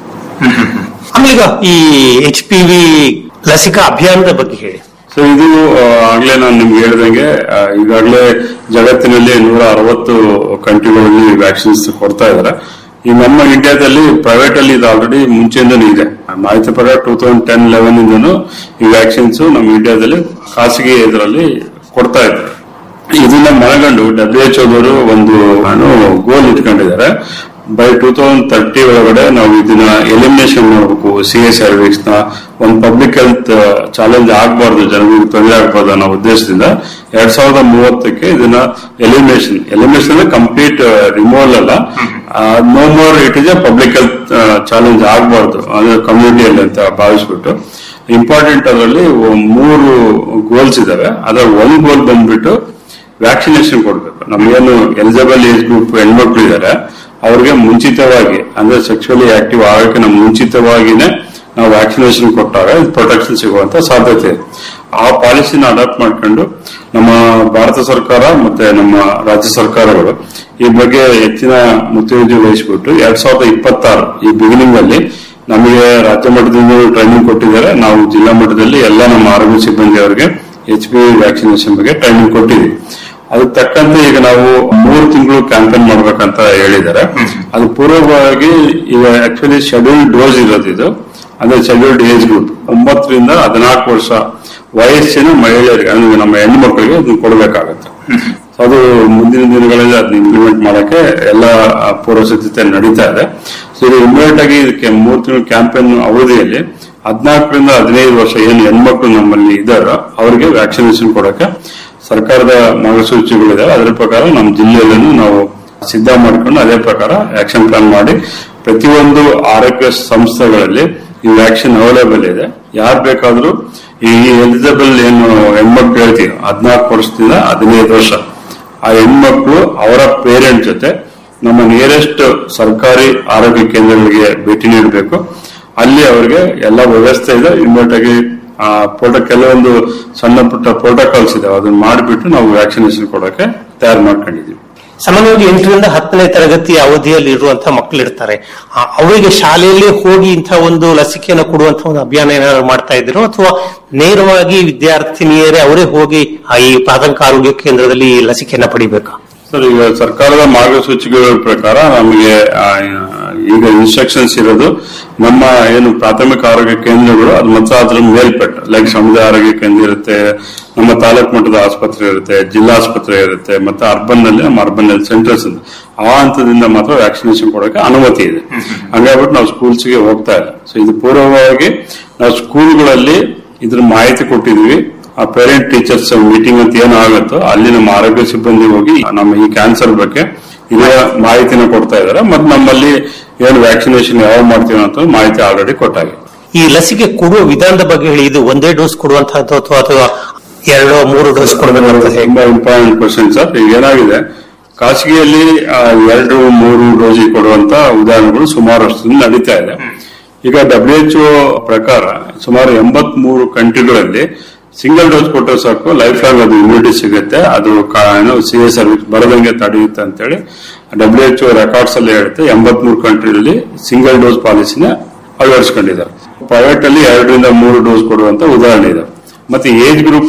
ಆಮೇಲೆ ಈಗ ಈ ಎಚ್ ಪಿ ವಿ ಲಸಿಕಾ ಅಭಿಯಾನದ ಬಗ್ಗೆ ಹೇಳಿ ಸೊ ಇದು ಆ, ಆಗ್ಲೇ ನಾನು ನಿಮ್ಗೆ ಹೇಳ್ದಂಗೆ ಆ, ಈಗಾಗಲೇ ಜಗತ್ತಿನಲ್ಲಿ ನೂರ ಅರವತ್ತು ಕಂಟ್ರಿಗಳಲ್ಲಿ ವ್ಯಾಕ್ಸಿನ್ಸ್ ಕೊಡ್ತಾ ಇದ್ದಾರೆ ಈ ನಮ್ಮ ಇಂಡಿಯಾದಲ್ಲಿ ಪ್ರೈವೇಟ್ ಅಲ್ಲಿ ಇದು ಆಲ್ರೆಡಿ ಮುಂಚೆಯಿಂದನೂ ಇದೆ ಮಾಹಿತಿ ಪ್ರಕಾರ ಟೂ ತೌಸಂಡ್ ಟೆನ್ ಲೆವೆನ್ ಇಂದನು ಈ ವ್ಯಾಕ್ಸಿನ್ಸ್ ನಮ್ಮ ಇಂಡಿಯಾದಲ್ಲಿ ಖಾಸಗಿ ಇದರಲ್ಲಿ ಕೊಡ್ತಾ ಇದ್ದಾರೆ ಇದನ್ನ ಮನಗಂಡು ಡಬ್ಲ್ಯೂ ಎಚ್ ಓದವರು ಒಂದು ಗೋಲ್ ಇಟ್ಕೊಂಡಿದ್ದಾರೆ ಬೈ ಟೂ ತೌಸಂಡ್ ತರ್ಟಿ ಒಳಗಡೆ ನಾವು ಇದನ್ನ ಎಲಿಮಿನೇಷನ್ ಮಾಡಬೇಕು ಸಿ ಎ ಸರ್ವಿಸ್ ನ ಒಂದು ಪಬ್ಲಿಕ್ ಹೆಲ್ತ್ ಚಾಲೆಂಜ್ ಆಗಬಾರ್ದು ಜನರಿಗೆ ತೊಂದರೆ ಆಗಬಾರ್ದು ಅನ್ನೋ ಉದ್ದೇಶದಿಂದ ಎರಡ್ ಸಾವಿರದ ಮೂವತ್ತಕ್ಕೆ ಇದನ್ನ ಎಲಿಮಿನೇಷನ್ ಎಲಿಮಿನೇಷನ್ ಅಂದ್ರೆ ಕಂಪ್ಲೀಟ್ ರಿಮೂವಲ್ ಅಲ್ಲ no more it is a public health challenge ಆಗಬಾರ್ದು ಅಂದ್ರೆ ಕಮ್ಯುನಿಟಿಯಲ್ಲಿ ಅಂತ ಭಾವಿಸ್ಬಿಟ್ಟು ಇಂಪಾರ್ಟೆಂಟ್ ಅದರಲ್ಲಿ ಮೂರು ಗೋಲ್ಸ್ ಇದಾವೆ ಅದ್ರಲ್ಲಿ ಒಂದು ಗೋಲ್ ಬಂದ್ಬಿಟ್ಟು ವ್ಯಾಕ್ಸಿನೇಷನ್ ಕೊಡ್ಬೇಕು ನಮ್ಗೇನು ಎಲಿಜಿಬಲ್ ಏಜ್ ಗ್ರೂಪ್ ಹೆಣ್ಮಕ್ಳು ಇದಾರೆ ಅವ್ರಿಗೆ ಮುಂಚಿತವಾಗಿ ಅಂದ್ರೆ ಸೆಕ್ಸುವಲಿ ಆಕ್ಟಿವ್ ಆಗೋಕೆ ಮುಂಚಿತವಾಗಿನೇ ನಾವು ವ್ಯಾಕ್ಸಿನೇಷನ್ ಕೊಟ್ಟಾಗ ಪ್ರೊಟೆಕ್ಷನ್ ಸಿಗುವಂತ ಸಾಧ್ಯತೆ ಇದೆ ಆ ಪಾಲಿಸಿನ ಅಡಾಪ್ಟ್ ಮಾಡ್ಕೊಂಡು ನಮ್ಮ ಭಾರತ ಸರ್ಕಾರ ಮತ್ತೆ ನಮ್ಮ ರಾಜ್ಯ ಸರ್ಕಾರಗಳು ಈ ಬಗ್ಗೆ ಹೆಚ್ಚಿನ ಮುತುವರ್ಜಿ ವಹಿಸಿಬಿಟ್ಟು ಎರಡ್ ಸಾವಿರದ ಇಪ್ಪತ್ತಾರು ಈ ಬಿಗಿನಿಂಗ್ ಅಲ್ಲಿ ನಮಗೆ ರಾಜ್ಯ ಮಟ್ಟದಿಂದ ಟ್ರೈನಿಂಗ್ ಕೊಟ್ಟಿದ್ದಾರೆ ನಾವು ಜಿಲ್ಲಾ ಮಟ್ಟದಲ್ಲಿ ಎಲ್ಲ ನಮ್ಮ ಆರೋಗ್ಯ ಸಿಬ್ಬಂದಿ ಅವರಿಗೆ ಎಚ್ ಪಿ ವ್ಯಾಕ್ಸಿನೇಷನ್ ಬಗ್ಗೆ ಟ್ರೈನಿಂಗ್ ಕೊಟ್ಟಿದ್ದೀವಿ ಅದಕ್ಕೆ ತಕ್ಕಂತೆ ಈಗ ನಾವು ಮೂರು ತಿಂಗಳು ಕ್ಯಾಂಪೇನ್ ಮಾಡ್ಬೇಕಂತ ಹೇಳಿದ್ದಾರೆ ಅದು ಪೂರ್ವವಾಗಿ ಈಗ ಆಕ್ಚುಲಿ ಶೆಡ್ಯೂಲ್ಡ್ ಡೋಸ್ ಇರೋದು ಇದು ಅಂದ್ರೆ ಶೆಡ್ಯೂಲ್ಡ್ ಏಜ್ ಗ್ರೂಪ್ ಒಂಬತ್ತರಿಂದ ಹದಿನಾಲ್ಕು ವರ್ಷ ವಯಸ್ಸಿನ ಮಹಿಳೆಯರಿಗೆ ಅಂದ್ರೆ ನಮ್ಮ ಹೆಣ್ಣು ಮಕ್ಕಳಿಗೆ ಅದನ್ನ ಕೊಡಬೇಕಾಗತ್ತೆ So ಅದು ಮುಂದಿನ ದಿನಗಳಲ್ಲಿ ಅದನ್ನ ಇಂಪ್ಲಿಮೆಂಟ್ ಮಾಡಕ್ಕೆ ಎಲ್ಲ ಆ, ಪೂರ್ವ ಸಿದ್ಧತೆ ನಡೀತಾ ಇದೆ ಸೊ ಇದು ಇಮಿಡಿಯೇಟ್ ಆಗಿ ಇದಕ್ಕೆ ಮೂರು ತಿಂಗಳ ಕ್ಯಾಂಪೇನ್ ಅವಧಿಯಲ್ಲಿ ಹದಿನಾಲ್ಕರಿಂದ ಹದಿನೈದು ವರ್ಷ ಏನು ಹೆಣ್ಮಕ್ಳು ನಮ್ಮಲ್ಲಿ ಇದ್ದಾರೋ ಅವರಿಗೆ ವ್ಯಾಕ್ಸಿನೇಷನ್ ಕೊಡಕ್ಕೆ ಸರ್ಕಾರದ ಮಾರ್ಗಸೂಚಿಗಳಿದಾವೆ ಅದರ ಪ್ರಕಾರ ನಮ್ಮ ಜಿಲ್ಲೆಯಲ್ಲೂ ನಾವು ಸಿದ್ಧ ಮಾಡ್ಕೊಂಡು ಅದೇ ಪ್ರಕಾರ ಆಕ್ಷನ್ ಪ್ಲಾನ್ ಮಾಡಿ ಪ್ರತಿಯೊಂದು ಆರೋಗ್ಯ ಸಂಸ್ಥೆಗಳಲ್ಲಿ ಈ ವ್ಯಾಕ್ಸಿನ್ ಅವೈಲೇಬಲ್ ಇದೆ ಯಾರು ಬೇಕಾದ್ರೂ ಈ ಎಲಿಜಿಬಲ್ ಏನು ಹೆಣ್ಮಕ್ಳು ಹೇಳ್ತೀವಿ ಹದಿನಾಲ್ಕು ವರ್ಷದಿಂದ ಹದಿನೈದು ವರ್ಷ ಆ ಹೆಣ್ಮಕ್ಳು ಅವರ ಪೇರೆಂಟ್ ಜೊತೆ ನಮ್ಮ ನಿಯರೆಸ್ಟ್ ಸರ್ಕಾರಿ ಆರೋಗ್ಯ ಕೇಂದ್ರಗಳಿಗೆ ಭೇಟಿ ನೀಡಬೇಕು ಅಲ್ಲಿ ಅವರಿಗೆ ಎಲ್ಲ ವ್ಯವಸ್ಥೆ ಇದೆ ಇಮಿಡಿಯೇಟ್ ಆಗಿ ಆ ಪ್ರೋಟೋ ಕೆಲವೊಂದು ಸಣ್ಣ ಪುಟ್ಟ ಪ್ರೋಟೋಕಾಲ್ಸ್ ಇದಾವೆ ಅದನ್ನ ಮಾಡಿಬಿಟ್ಟು ನಾವು ವ್ಯಾಕ್ಸಿನೇಷನ್ ಕೊಡೋಕೆ ತಯಾರು ಮಾಡ್ಕೊಂಡಿದೀವಿ ಸಾಮಾನ್ಯವಾಗಿ ಎಂಟರಿಂದ ಹತ್ತನೇ ತರಗತಿ ಅವಧಿಯಲ್ಲಿ ಇರುವಂತಹ ಮಕ್ಕಳು ಇರ್ತಾರೆ ಆ, ಅವರಿಗೆ ಶಾಲೆಯಲ್ಲಿ ಹೋಗಿ ಇಂತಹ ಒಂದು ಲಸಿಕೆಯನ್ನು ಕೊಡುವಂತಹ ಒಂದು ಅಭಿಯಾನ ಏನಾದ್ರು ಮಾಡ್ತಾ ಇದ್ರು ಅಥವಾ ನೇರವಾಗಿ ವಿದ್ಯಾರ್ಥಿನಿಯರೇ ಅವರೇ ಹೋಗಿ ಆ ಈ ಪ್ರಾಥಮಿಕ ಆರೋಗ್ಯ ಕೇಂದ್ರದಲ್ಲಿ ಈ ಲಸಿಕೆಯನ್ನ ಪಡಿಬೇಕಾ ಸರ್ ಈಗ ಸರ್ಕಾರದ ಮಾರ್ಗಸೂಚಿಗಳ ಪ್ರಕಾರ ನಮಗೆ ಆ, ಈಗ ಇನ್ಸ್ಟ್ರಕ್ಷನ್ಸ್ ಇರೋದು ನಮ್ಮ ಏನು ಪ್ರಾಥಮಿಕ ಆರೋಗ್ಯ ಕೇಂದ್ರಗಳು ಅದು ಮತ್ತೆ ಅದ್ರ ಮೇಲ್ಪಟ್ಟು ಲೈಕ್ ಸಮುದಾಯ ಆರೋಗ್ಯ ಕೇಂದ್ರ ಇರುತ್ತೆ ನಮ್ಮ ತಾಲೂಕು ಮಟ್ಟದ ಆಸ್ಪತ್ರೆ ಇರುತ್ತೆ ಜಿಲ್ಲಾ ಆಸ್ಪತ್ರೆ ಇರುತ್ತೆ ಮತ್ತೆ ಅರ್ಬನ್ ನಲ್ಲಿ ನಮ್ಮ ಅರ್ಬನ್ ಹೆಲ್ತ್ ಸೆಂಟರ್ಸ್ ಆ ಹಂತದಿಂದ ಮಾತ್ರ ವ್ಯಾಕ್ಸಿನೇಷನ್ ಕೊಡೋಕೆ ಅನುಮತಿ ಇದೆ ಹಂಗಾಗ್ಬಿಟ್ಟು ನಾವು ಸ್ಕೂಲ್ಸ್ಗೆ ಹೋಗ್ತಾ ಇಲ್ಲ ಸೊ ಇದು ಪೂರ್ವವಾಗಿ ನಾವು ಸ್ಕೂಲ್ಗಳಲ್ಲಿ ಇದ್ರ ಮಾಹಿತಿ ಕೊಟ್ಟಿದ್ವಿ ಆ ಪೇರೆಂಟ್ ಟೀಚರ್ಸ್ ಮೀಟಿಂಗ್ ಅಂತ ಏನು ಆಗುತ್ತೋ ಅಲ್ಲಿ ನಮ್ಮ ಆರೋಗ್ಯ ಸಿಬ್ಬಂದಿ ಹೋಗಿ ನಮ್ಮ ಈ ಕ್ಯಾನ್ಸರ್ ಬಗ್ಗೆ ಇದೇ ಮಾಹಿತಿನ ಕೊಡ್ತಾ ಇದ್ದಾರೆ ಮತ್ತೆ ನಮ್ಮಲ್ಲಿ ಏನು ವ್ಯಾಕ್ಸಿನೇಷನ್ ಯಾವಾಗ ಮಾಡ್ತೀವಿ ಅಂತ ಮಾಹಿತಿ ಆಲ್ರೆಡಿ ಕೊಟ್ಟಾಗಿದೆ ಈ ಲಸಿಕೆ ಕೊಡುವ ವಿಧಾನದ ಬಗ್ಗೆ ಹೇಳಿ ಇದು ಒಂದೇ ಡೋಸ್ ಕೊಡುವಂತಹದ್ದು ಅಥವಾ ಅಥವಾ ಎರಡೋ ಮೂರು ಡೋಸ್ ಕೊಡಬೇಕಂತ ಹೇಗೆ ತುಂಬಾ ಇಂಪಾರ್ಟೆಂಟ್ ಕ್ವಶನ್ ಸರ್ ಈಗ ಏನಾಗಿದೆ ಖಾಸಗಿಯಲ್ಲಿ ಆ, ಎರಡು ಮೂರು ಡೋಸ್ ಕೊಡುವಂತ ಉದಾಹರಣೆಗಳು ಸುಮಾರು ವರ್ಷದಿಂದ ನಡೀತಾ ಇದೆ ಈಗ ಡಬ್ಲ್ಯೂ ಎಚ್ ಪ್ರಕಾರ ಸುಮಾರು ಎಂಬತ್ ಮೂರು ಕಂಟ್ರಿಗಳಲ್ಲಿ ಸಿಂಗಲ್ ಡೋಸ್ ಕೊಟ್ಟರೆ ಸಾಕು ಲೈಫ್ ಲಾಂಗ್ ಅದು ಇಮ್ಯುನಿಟಿ ಸಿಗುತ್ತೆ ಅದು ಸಿ ಎ ಸರ್ವಿಸ್ ಬರದಂಗೆ ತಡೆಯುತ್ತೆ ಅಂತೇಳಿ ಡಬ್ಲ್ಯೂ ಎಚ್ ರೆಕಾರ್ಡ್ಸ್ ಅಲ್ಲಿ ಹೇಳುತ್ತೆ ಎಂಬತ್ ಮೂರು ಕಂಟ್ರಿಗಳಲ್ಲಿ ಸಿಂಗಲ್ ಡೋಸ್ ಪಾಲಿಸಿನ ಅಳವಡಿಸ್ಕೊಂಡಿದ್ದಾರೆ ಪ್ರೈವೇಟ್ ಅಲ್ಲಿ ಎರಡರಿಂದ ಮೂರು ಡೋಸ್ ಕೊಡುವಂತ ಉದಾಹರಣೆ ಇದೆ ಮತ್ತೆ ಏಜ್ ಗ್ರೂಪ್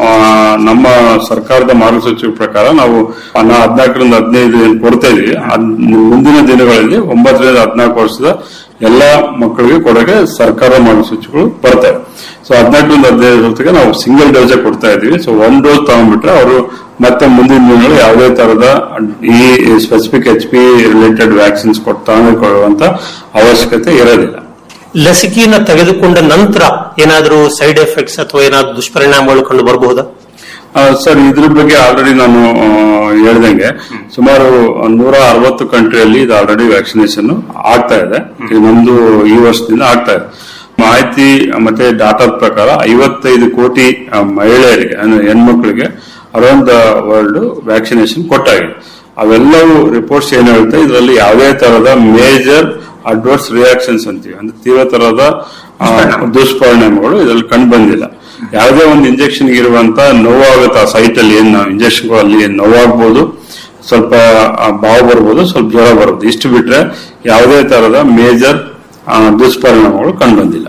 ನಮ್ಮ ಸರ್ಕಾರದ ಮಾರ್ಗಸೂಚಿ ಪ್ರಕಾರ ನಾವು ನಾ ಹದಿನಾಲ್ಕರಿಂದ ಹದಿನೈದು ಏನ್ ಕೊಡ್ತಾ ಇದೀವಿ ಅದ್ ಮುಂದಿನ ದಿನಗಳಲ್ಲಿ ಒಂಬತ್ತರಿಂದ ಹದಿನಾಲ್ಕು ವರ್ಷದ ಎಲ್ಲಾ ಮಕ್ಕಳಿಗೆ ಕೊಡೋಕೆ ಸರ್ಕಾರ ಮಾರ್ಗಸೂಚಿಗಳು ಬರ್ತವೆ ಸೊ ಹದಿನಾಲ್ಕರಿಂದ ಹದಿನೈದು ಹೊತ್ತಿಗೆ ನಾವು ಸಿಂಗಲ್ ಡೋಸೇ ಕೊಡ್ತಾ ಇದೀವಿ ಸೊ ಒಂದ್ ಡೋಸ್ ತಗೊಂಡ್ಬಿಟ್ರೆ ಅವರು ಮತ್ತೆ ಮುಂದಿನ ದಿನಗಳು ಯಾವುದೇ ತರದ ಈ specific H P related vaccines ಕೊಟ್ಟು ತಗೊಂಡುಕೊಳ್ಳುವಂತ ಅವಶ್ಯಕತೆ ಇರೋದಿಲ್ಲ ಲಸಿಕೆಯನ್ನ ತೆಗೆದುಕೊಂಡ ನಂತರ ಏನಾದರೂ ಸೈಡ್ ಎಫೆಕ್ಟ್ಸ್ ಅಥವಾ ಏನಾದರೂ ದುಷ್ಪರಿಣಾಮಗಳು ಕಂಡು ಬರಬಹುದಾ ಆ, ಸರ್ ಇದ್ರ ಬಗ್ಗೆ ಆಲ್ರೆಡಿ ನಾನು ಆ, ಹೇಳ್ದಂಗೆ ಸುಮಾರು ನೂರ ಅರವತ್ತು ಕಂಟ್ರಿಯಲ್ಲಿ ಇದು ಆಲ್ರೆಡಿ ವ್ಯಾಕ್ಸಿನೇಷನ್ ಆಗ್ತಾ ಇದೆ ಈಗ ನಮ್ದು ಈ ವರ್ಷದಿಂದ ಆಗ್ತಾ ಇದೆ ಮಾಹಿತಿ ಮತ್ತೆ ಡಾಟಾದ ಪ್ರಕಾರ ಐವತ್ತೈದು ಕೋಟಿ ಆ, ಮಹಿಳೆಯರಿಗೆ ಅಂದ್ರೆ ಹೆಣ್ಮಕ್ಳಿಗೆ ಅರೌಂಡ್ ದ ವರ್ಲ್ಡ್ ವ್ಯಾಕ್ಸಿನೇಷನ್ ಕೊಟ್ಟಾಗಿದೆ ಅವೆಲ್ಲವೂ ರಿಪೋರ್ಟ್ಸ್ ಏನ್ ಹೇಳುತ್ತೆ ಇದರಲ್ಲಿ ಯಾವುದೇ ತರಹದ ಮೇಜರ್ ಅಡ್ವರ್ಸ್ ರಿಯಾಕ್ಷನ್ಸ್ ಅಂತೀವಿ ಅಂದ್ರೆ ತೀವ್ರ ತರಹದ ಆ, ದುಷ್ಪರಿಣಾಮಗಳು ಇದರಲ್ಲಿ ಕಂಡು ಬಂದಿಲ್ಲ ಯಾವುದೇ ಒಂದು ಇಂಜೆಕ್ಷನ್ ಇರುವಂತ ನೋವಾಗುತ್ತೆ ಆ ಸೈಟ್ ಅಲ್ಲಿ ಏನ್ ಇಂಜೆಕ್ಷನ್ ಅಲ್ಲಿ ಏನ್ ನೋವಾಗ್ಬೋದು ಸ್ವಲ್ಪ ಆ, ಬಾವು ಬರ್ಬೋದು ಸ್ವಲ್ಪ ಜ್ವರ ಬರ್ಬೋದು ಇಷ್ಟು ಬಿಟ್ರೆ ಯಾವುದೇ ತರಹದ ಮೇಜರ್ ದುಷ್ಪರಿಣಾಮಗಳು ಕಂಡು ಬಂದಿಲ್ಲ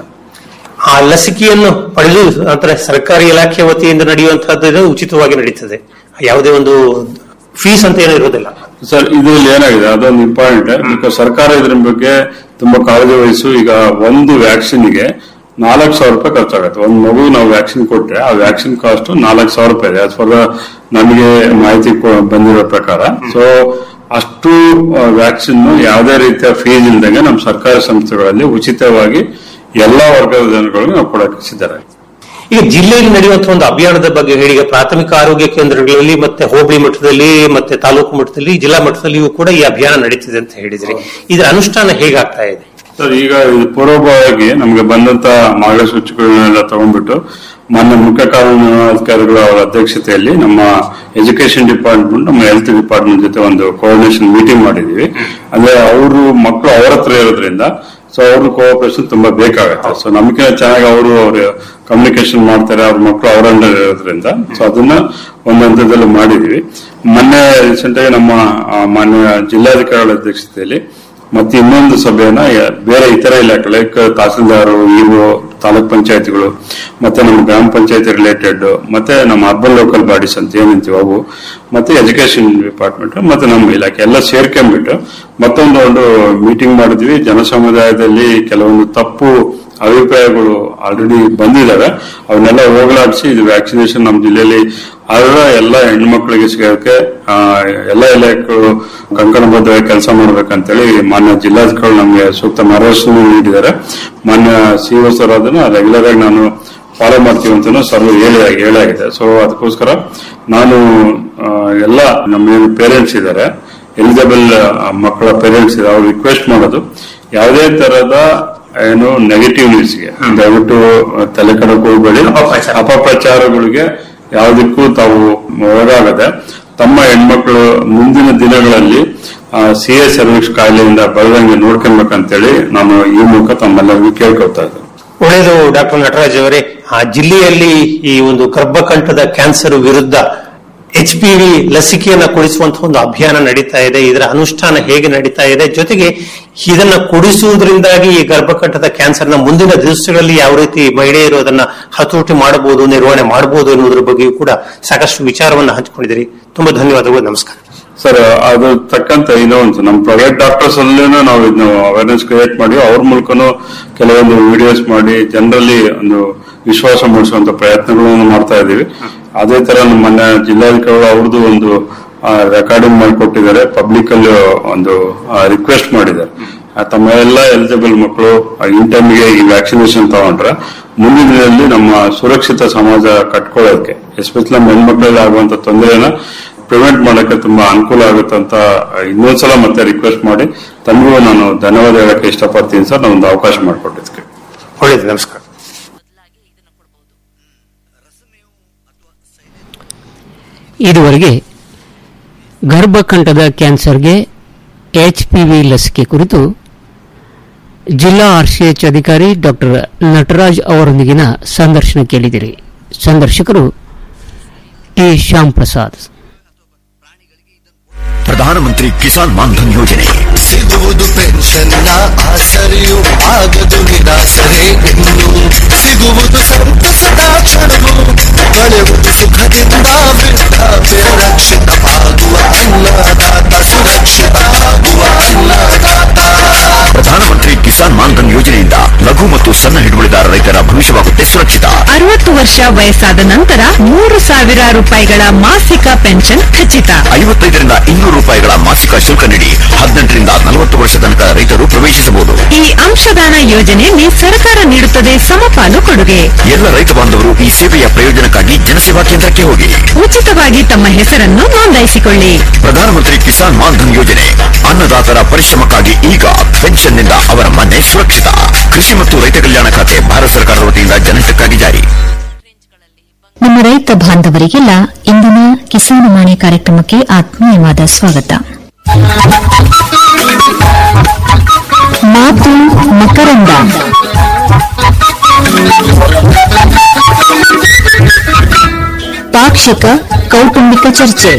ಆ ಲಸಿಕೆಯನ್ನು ಪಡೆದು ಅಂದ್ರೆ ಸರ್ಕಾರಿ ಇಲಾಖೆ ವತಿಯಿಂದ ನಡೆಯುವಂತಹದ್ದು ಇದು ಉಚಿತವಾಗಿ ನಡೀತದೆ ಯಾವುದೇ ಒಂದು ಫೀಸ್ ಅಂತ ಏನೂ ಇರೋದಿಲ್ಲ ಸರ್ ಇದರಲ್ಲಿ ಏನಾಗಿದೆ ಅದೊಂದು ಇಂಪಾರ್ಟೆಂಟ್ ಬಿಕಾಸ್ ಸರ್ಕಾರ ಇದ್ರ ಬಗ್ಗೆ ತುಂಬಾ ಕಾಳಜಿ ವಹಿಸು ಈಗ ಒಂದು ವ್ಯಾಕ್ಸಿನ್ಗೆ ನಾಲ್ಕು ಸಾವಿರ ರೂಪಾಯಿ ಖರ್ಚಾಗುತ್ತೆ ಒಂದು ಮಗು ನಾವು ವ್ಯಾಕ್ಸಿನ್ ಕೊಟ್ರೆ ಆ ವ್ಯಾಕ್ಸಿನ್ ಕಾಸ್ಟ್ ನಾಲ್ಕು ಸಾವಿರ ರೂಪಾಯಿ ಇದೆ ಆಸ್ ಫಾರ್ ನಮಗೆ ಮಾಹಿತಿ ಕೊ- ಬಂದಿರೋ ಪ್ರಕಾರ ಸೊ ಅಷ್ಟು ವ್ಯಾಕ್ಸಿನ್ ಯಾವುದೇ ರೀತಿಯ ಫೀಸ್ ಇಲ್ದಂಗೆ ನಮ್ಮ ಸರ್ಕಾರಿ ಸಂಸ್ಥೆಗಳಲ್ಲಿ ಉಚಿತವಾಗಿ ಎಲ್ಲಾ ವರ್ಗದ ಜನಗಳಿಗೆ ನಾವು ಕೊಡಕ್ಕೆ ಸಿದ್ಧರಾಗಿ ಈಗ ಜಿಲ್ಲೆಯಲ್ಲಿ ನಡೆಯುವಂತಹ ಒಂದು ಅಭಿಯಾನದ ಬಗ್ಗೆ ಹೇಳಿ ಈಗ ಪ್ರಾಥಮಿಕ ಆರೋಗ್ಯ ಕೇಂದ್ರಗಳಲ್ಲಿ ಮತ್ತೆ ಹೋಬಳಿ ಮಟ್ಟದಲ್ಲಿ ಮತ್ತೆ ತಾಲೂಕು ಮಟ್ಟದಲ್ಲಿ ಜಿಲ್ಲಾ ಮಟ್ಟದಲ್ಲಿಯೂ ಕೂಡ ಈ ಅಭಿಯಾನ ನಡೀತಿದೆ ಅಂತ ಹೇಳಿದ್ರಿ ಇದರ ಅನುಷ್ಠಾನ ಹೇಗಾಗ್ತಾ ಇದೆ ಸರ್ ಈಗ ಇದು ಪೂರ್ವಭಾವಿಯಾಗಿ ನಮಗೆ ಬಂದಂತ ಮಾರ್ಗಸೂಚಿಗಳನ್ನೆಲ್ಲ ತಗೊಂಡ್ಬಿಟ್ಟು ಮಾನ್ಯ ಮುಖ್ಯ ಕಾನೂನಾಧಿಕಾರಿಗಳ ಅವರ ಅಧ್ಯಕ್ಷತೆಯಲ್ಲಿ ನಮ್ಮ ಎಜುಕೇಶನ್ ಡಿಪಾರ್ಟ್ಮೆಂಟ್ ನಮ್ಮ ಹೆಲ್ತ್ ಡಿಪಾರ್ಟ್ಮೆಂಟ್ ಜೊತೆ ಒಂದು ಕೋಆರ್ಡಿನೇಷನ್ ಮೀಟಿಂಗ್ ಮಾಡಿದೀವಿ ಅಂದ್ರೆ ಅವರು ಮಕ್ಕಳು ಅವರ ಹತ್ರ ಇರೋದ್ರಿಂದ ಸೊ ಅವ್ರ ಕೋಆಪರೇಷನ್ ತುಂಬಾ ಬೇಕಾಗುತ್ತೆ ಸೊ ನಮ್ಗೆ ಚೆನ್ನಾಗಿ ಅವರು ಅವ್ರ ಕಮ್ಯುನಿಕೇಶನ್ ಮಾಡ್ತಾರೆ ಅವ್ರ ಮಕ್ಕಳು ಅವರ ಅಂಡರ್ ಇರೋದ್ರಿಂದ ಸೊ ಅದನ್ನ ಒಂದು ಹಂತದಲ್ಲಿ ಮಾಡಿದೀವಿ ಮೊನ್ನೆ ರೀಸೆಂಟ್ ಆಗಿ ನಮ್ಮ ಆ, ಮಾನ್ಯ ಜಿಲ್ಲಾಧಿಕಾರಿಗಳ ಅಧ್ಯಕ್ಷತೆಯಲ್ಲಿ ಮತ್ತೆ ಇನ್ನೊಂದು ಸಭೆಯನ್ನ ಯ- ಬೇರೆ ಇತರ ಇಲಾಖೆ ಲೈಕ್ ತಹಸೀಲ್ದಾರು ಇಒ ತಾಲೂಕ್ ಪಂಚಾಯತಿಗಳು ಮತ್ತೆ ನಮ್ಮ ಗ್ರಾಮ ಪಂಚಾಯತಿ ರಿಲೇಟೆಡ್ ಮತ್ತೆ ನಮ್ಮ ಅರ್ಬನ್ ಲೋಕಲ್ ಬಾಡೀಸ್ ಅಂತ ಏನಂತೀವಿ ಅವು ಮತ್ತೆ ಎಜುಕೇಶನ್ ಡಿಪಾರ್ಟ್ಮೆಂಟ್ ಮತ್ತೆ ನಮ್ಮ ಇಲಾಖೆ ಎಲ್ಲ ಸೇರ್ಕೊಂಡ್ಬಿಟ್ಟು ಮತ್ತೊಂದು ಒಂದು ಮೀಟಿಂಗ್ ಮಾಡಿದ್ವಿ ಜನ ಸಮುದಾಯದಲ್ಲಿ ಕೆಲವೊಂದು ತಪ್ಪು ಅಭಿಪ್ರಾಯಗಳು ಆಲ್ರೆಡಿ ಬಂದಿದ್ದಾವೆ ಅವನ್ನೆಲ್ಲ ಹೋಗಲಾಡಿಸಿ ಇದು ವ್ಯಾಕ್ಸಿನೇಷನ್ ನಮ್ಮ ಜಿಲ್ಲೆಯಲ್ಲಿ ಅದರ ಎಲ್ಲ ಹೆಣ್ಮಕ್ಳಿಗೆ ಸಿಗೋಕೆ ಆ, ಎಲ್ಲ ಇಲಾಖೆಗಳು ಕಂಕಣಬದ್ಧವಾಗಿ ಕೆಲಸ ಮಾಡ್ಬೇಕಂತೇಳಿ ಮಾನ್ಯ ಜಿಲ್ಲಾಧಿಕಾರಿಗಳು ನಮಗೆ ಸೂಕ್ತ ಮಾರ್ಗದರ್ಶನ ನೀಡಿದ್ದಾರೆ ಮಾನ್ಯ ಸಿ ಒ ಸರ್ ಅದನ್ನ ರೆಗ್ಯುಲರ್ ಆಗಿ ನಾನು ಫಾಲೋ ಮಾಡ್ತೀವಿ ಅಂತ ಸರ್ ಹೇಳಿ ಹೇಳಾಗಿದೆ ಸೊ ಅದಕ್ಕೋಸ್ಕರ ನಾನು ಆ, ಎಲ್ಲ ನಮ್ಮ ಏನು ಪೇರೆಂಟ್ಸ್ ಇದ್ದಾರೆ ಎಲಿಜಿಬಲ್ ಮಕ್ಕಳ ಪೇರೆಂಟ್ಸ್ ಇದೆ ಅವ್ರು ರಿಕ್ವೆಸ್ಟ್ ಮಾಡೋದು ಯಾವುದೇ ತರದ ಏನು ನೆಗೆಟಿವ್ ನ್ಯೂಸ್ಗೆ ದಯವಿಟ್ಟು ತಲೆ ಕಡಕ್ ಹೋಗ್ಬೇಡಿ ಅಪಪ್ರಚಾರ. ಅಪಪ್ರಚಾರಗಳಿಗೆ ಯಾವುದಕ್ಕೂ ತಾವು ಒಳಗಾಗದೆ ತಮ್ಮ ಹೆಣ್ಮಕ್ಳು ಮುಂದಿನ ದಿನಗಳಲ್ಲಿ ಸಿ ಎ ಸರ್ವಿಸ್ ಕಾಯಿಲೆಯಿಂದ ಬರದಂಗೆ ನೋಡ್ಕೊಬೇಕಂತೇಳಿ ನಾನು ಈ ಮೂಲಕ ತಮ್ಮೆಲ್ಲರಿಗೂ ಕೇಳ್ಕೊಳ್ತಾ ಇದ್ದೇನೆ ಒಳ್ಳೆಯದು ಡಾಕ್ಟರ್ ನಟರಾಜ್ ಅವರೇ ಆ ಜಿಲ್ಲೆಯಲ್ಲಿ ಈ ಒಂದು ಗರ್ಭಕಂಠದ ಕ್ಯಾನ್ಸರ್ ವಿರುದ್ಧ ಎಚ್ ಪಿ ವಿ ಲಸಿಕೆಯನ್ನ ಕೊಡಿಸುವಂತಹ ಒಂದು ಅಭಿಯಾನ ನಡೀತಾ ಇದೆ ಇದರ ಅನುಷ್ಠಾನ ಹೇಗೆ ನಡೀತಾ ಇದೆ ಜೊತೆಗೆ ಇದನ್ನ ಕೊಡಿಸುವುದರಿಂದಾಗಿ ಈ ಗರ್ಭಕಂಠದ ಕ್ಯಾನ್ಸರ್ನ ಮುಂದಿನ ದಿವಸಗಳಲ್ಲಿ ಯಾವ ರೀತಿ ಮಹಿಳೆಯರು ಅದನ್ನ ಹತೋಟಿ ಮಾಡಬಹುದು ನಿರ್ವಹಣೆ ಮಾಡಬಹುದು ಎನ್ನುವುದರ ಬಗ್ಗೆಯೂ ಕೂಡ ಸಾಕಷ್ಟು ವಿಚಾರವನ್ನು ಹಂಚಿಕೊಂಡಿದ್ದೀರಿ ತುಂಬಾ ಧನ್ಯವಾದಗಳು ನಮಸ್ಕಾರ ಸರ್ ಅದು ತಕ್ಕಂತೆ ಇನ್ನೊಂದು ನಮ್ಮ ಪ್ರೈವೇಟ್ ಡಾಕ್ಟರ್ಸ್ ಅಲ್ಲೇನೂ ನಾವು ಇದನ್ನ ಅವೇರ್ನೆಸ್ ಕ್ರಿಯೇಟ್ ಮಾಡಿ ಅವ್ರ ಮೂಲಕನೂ ಕೆಲವೊಂದು ವಿಡಿಯೋಸ್ ಮಾಡಿ ಜನರಲ್ಲಿ ಒಂದು ವಿಶ್ವಾಸ ಮೂಡಿಸುವಂತ ಪ್ರಯತ್ನಗಳನ್ನು ಮಾಡ್ತಾ ಇದ್ದೀವಿ ಅದೇ ತರ ನಮ್ಮ ಮೊನ್ನೆ ಜಿಲ್ಲಾಧಿಕಾರಿಗಳು ಅವ್ರದ್ದು ಒಂದು ರೆಕಾರ್ಡಿಂಗ್ ಮಾಡಿಕೊಟ್ಟಿದ್ದಾರೆ ಪಬ್ಲಿಕ್ ಅಲ್ಲಿ ಒಂದು ರಿಕ್ವೆಸ್ಟ್ ಮಾಡಿದ್ದಾರೆ ಆ, ತಮ್ಮ ಎಲ್ಲ ಎಲಿಜಿಬಲ್ ಮಕ್ಕಳು ಇನ್ ಟೈಮ್ಗೆ ಈ ವ್ಯಾಕ್ಸಿನೇಷನ್ ತಗೊಂಡ್ರೆ ಮುಂದಿನ ದಿನದಲ್ಲಿ ನಮ್ಮ ಸುರಕ್ಷಿತ ಸಮಾಜ ಕಟ್ಕೊಳ್ಳೋದಕ್ಕೆ ಎಸ್ಪೆಷಲಿ ನಮ್ಮ ಹೆಣ್ಮಕ್ಳಲ್ಲಿ ಆಗುವಂತ ತೊಂದರೆನ ಪ್ರಿವೆಂಟ್ ಮಾಡಕ್ಕೆ ತುಂಬಾ ಅನುಕೂಲ ಆಗುತ್ತೆ ಅಂತ ಇನ್ನೊಂದ್ಸಲ ಮತ್ತೆ ರಿಕ್ವೆಸ್ಟ್ ಮಾಡಿ ತಮಗೂ ನಾನು ಧನ್ಯವಾದ ಹೇಳಕ್ಕೆ ಇಷ್ಟಪಡ್ತೀನಿ ಸರ್ ನಾವೊಂದು ಅವಕಾಶ ಮಾಡಿಕೊಟ್ಟಿದ್ದಕ್ಕೆ ಒಳ್ಳೆಯದು ನಮಸ್ಕಾರ ಇದುವರೆಗೆ ಗರ್ಭಕಂಠದ ಕ್ಯಾನ್ಸರ್ಗೆ ಎಚ್ಪಿವಿ ಲಸಿಕೆ ಕುರಿತು ಜಿಲ್ಲಾ ಆರ್ಸಿಎಚ್ ಅಧಿಕಾರಿ ಡಾಕ್ಟರ್ ನಟರಾಜ್ ಅವರೊಂದಿಗಿನ ಸಂದರ್ಶನ ಕೇಳಿದಿರಿ ಸಂದರ್ಶಕರು ಟಿ ಶ್ಯಾಮ್ ಪ್ರಸಾದ್ ಪ್ರಧಾನಮಂತ್ರಿ ಕಿಸಾನ್ ಮಾನ್ಧನ್ ಯೋಜನೆ ಸಿಗುವುದು ಪೆನ್ಷನ್ನ ಆಸರೆಯು ಆಗದು ನಿರಾಸರೆ ಇನ್ನು ಸಿಗುವುದು ಸಂತಸದ ಕ್ಷಣವು ಕಳೆಯುವುದು ಸುಖದಿಂದ ವೃದ್ಧಾಪ್ಯ ರಕ್ಷಿತ ಆಗುವ ಅನ್ನದಾತ ಸುರಕ್ಷಿತ ಆಗುವ ಅನ್ನದಾತ ಪ್ರಧಾನಮಂತ್ರಿ ಕಿಸಾನ್ ಮಾನ್ಧನ್ ಯೋಜನೆಯಿಂದ ಲಘು ಮತ್ತು ಸಣ್ಣ ಹಿಡುವಳಿದಾರ ರೈತರ ಭವಿಷ್ಯವಾಗುತ್ತೆ ಸುರಕ್ಷಿತ ಅರವತ್ತು ವರ್ಷ ವಯಸ್ಸಾದ ನಂತರ ಮೂರು ಸಾವಿರ ರೂಪಾಯಿಗಳ ಮಾಸಿಕ ಪೆನ್ಷನ್ ಖಚಿತ ಐವತ್ತೈದರಿಂದ ಇನ್ನೂರು ರೂಪಾಯಿಗಳ ಮಾಸಿಕ ಶುಲ್ಕ ನೀಡಿ ಹದಿನೆಂಟರಿಂದ ನಲವತ್ತು ವರ್ಷ ತನಕ ರೈತರು ಪ್ರವೇಶಿಸಬಹುದು ಈ ಅಂಶದಾನ ಯೋಜನೆಯಲ್ಲಿ ಸರ್ಕಾರ ನೀಡುತ್ತದೆ ಸಮಪಾಲು ಕೊಡುಗೆ ಎಲ್ಲ ರೈತ ಬಾಂಧವರು ಈ ಸೇವೆಯ ಪ್ರಯೋಜನಕ್ಕಾಗಿ ಜನಸೇವಾ ಕೇಂದ್ರಕ್ಕೆ ಹೋಗಿ ಉಚಿತವಾಗಿ ತಮ್ಮ ಹೆಸರನ್ನು ನೋಂದಾಯಿಸಿಕೊಳ್ಳಿ ಪ್ರಧಾನಮಂತ್ರಿ ಕಿಸಾನ್ ಮಾನ್ಧನ್ ಯೋಜನೆ ಅನ್ನದಾತರ ಪರಿಶ್ರಮಕ್ಕಾಗಿ ಈಗ ಪೆನ್ಷನ್ನಿಂದ ಅವರ ಮನೆ ಸುರಕ್ಷಿತ ಕೃಷಿ ಮತ್ತು ರೈತ ಕಲ್ಯಾಣ ಖಾತೆ ಭಾರತ ಸರ್ಕಾರದ ವತಿಯಿಂದ ಜನಹಿತಕ್ಕಾಗಿ ಜಾರಿ ನಮ್ಮ ರೈತ ಬಾಂಧವರಿಗೆಲ್ಲ ಇಂದಿನ ಕಿಸಾನ್ ವಾಣಿ ಕಾರ್ಯಕ್ರಮಕ್ಕೆ ಆತ್ಮೀಯವಾದ ಸ್ವಾಗತ ಮಾತು ಮಕರಂದ ಪಾಕ್ಷಿಕ ಕೌಟುಂಬಿಕ ಚರ್ಚೆ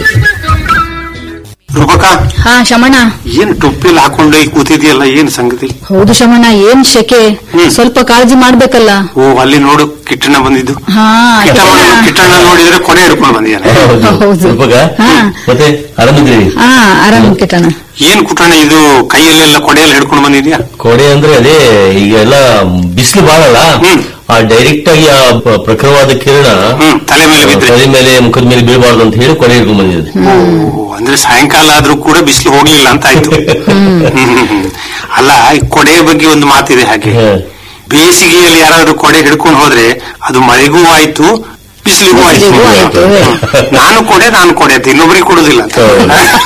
ರೂಪಕ ಹಾ ಶಮಣ ಏನ್ ಟೊಪ್ಪಿಲ್ ಹಾಕೊಂಡು ಈ ಕೂತಿದ್ಯಲ್ಲ ಏನ್ ಸಂಗತಿ ಹೌದು ಶಮಣ ಏನ್ ಶೆಕೆ ಹ್ಮ್. ಸ್ವಲ್ಪ ಕಾಳಜಿ ಮಾಡ್ಬೇಕಲ್ಲ ಓ ಅಲ್ಲಿ ನೋಡು ಕಿಟ್ಟಣ್ಣ ಬಂದಿದ್ದು ಹಾ ಕಿಟ್ಟಣ್ಣ ಕಿಟ್ಟಣ್ಣ ನೋಡಿದ್ರೆ ಕೊನೆ ಹಿಡ್ಕೊಂಡು ಬಂದಿದ್ದಾನೆ ಹೌದು ಹಾ ಮತ್ತೆ ಆರಾಮಿದ್ದೀರಿ ಹಾ ಆರಾಮ್ ಕಿಟ್ಟಣ ಏನ್ ಕುಟ್ಟಣ್ಣ ಇದು ಕೈಯಲ್ಲೆಲ್ಲ ಕೊಡೆಯಲ್ಲಿ ಹಿಡ್ಕೊಂಡು ಬಂದಿದ್ಯಾ ಕೋಡೆ ಅಂದ್ರೆ ಅದೇ ಈಗ ಎಲ್ಲ ಬಿಸಿಲು ಬಾಳಲ್ಲ ಹ್ಮ್. ಆ ಡೈರೆಕ್ಟ್ ಆಗಿ ಆ ಪ್ರ- ಪ್ರಖರವಾದ ಕಿರಣ ಹ್ಮ್ ತಲೆ ಮೇಲೆ ಬಿದ್ರೆ ತಲೆ ಮೇಲೆ ಮುಖದ ಮೇಲೆ ಬೀಳಬಾರ್ದು ಅಂತ ಹೇಳಿ ಕೊಡೆ ಹಿಡ್ಕೊಂಡ್ ಬಂದಿದೆ ಓ, ಅಂದ್ರೆ ಸಾಯಂಕಾಲ ಆದ್ರೂ ಕೂಡ ಬಿಸಿಲು ಹೋಗ್ಲಿಲ್ಲ ಅಂತ ಆಯ್ತು ಹ್ಮ್, ಹ್ಮ್, ಹ್ಮ್. ಅಲ್ಲ ಈ ಕೊಡೆಯ ಬಗ್ಗೆ ಒಂದು ಮಾತಿದೆ ಹಾಗೆ ಹ. ಬೇಸಿಗೆಯಲ್ಲಿ ಯಾರಾದ್ರೂ ಕೊಡೆ ಹಿಡ್ಕೊಂಡು ಹೋದ್ರೆ ಅದು ಮಳೆಗೂ ಆಯ್ತು ಬಿಸಿಲಿಗೂ ಆಯ್ತು ಬಿಸಿಲಿಗೂ ಆಯ್ತು. ಹ್ಮ್. ನಾನು ಕೊಡೆ ನಾನು ಕೊಡೆ ಅಂತ ಇನ್ನೊಬ್ರಿಗೆ ಕೊಡುದಿಲ್ಲ ಅಂತ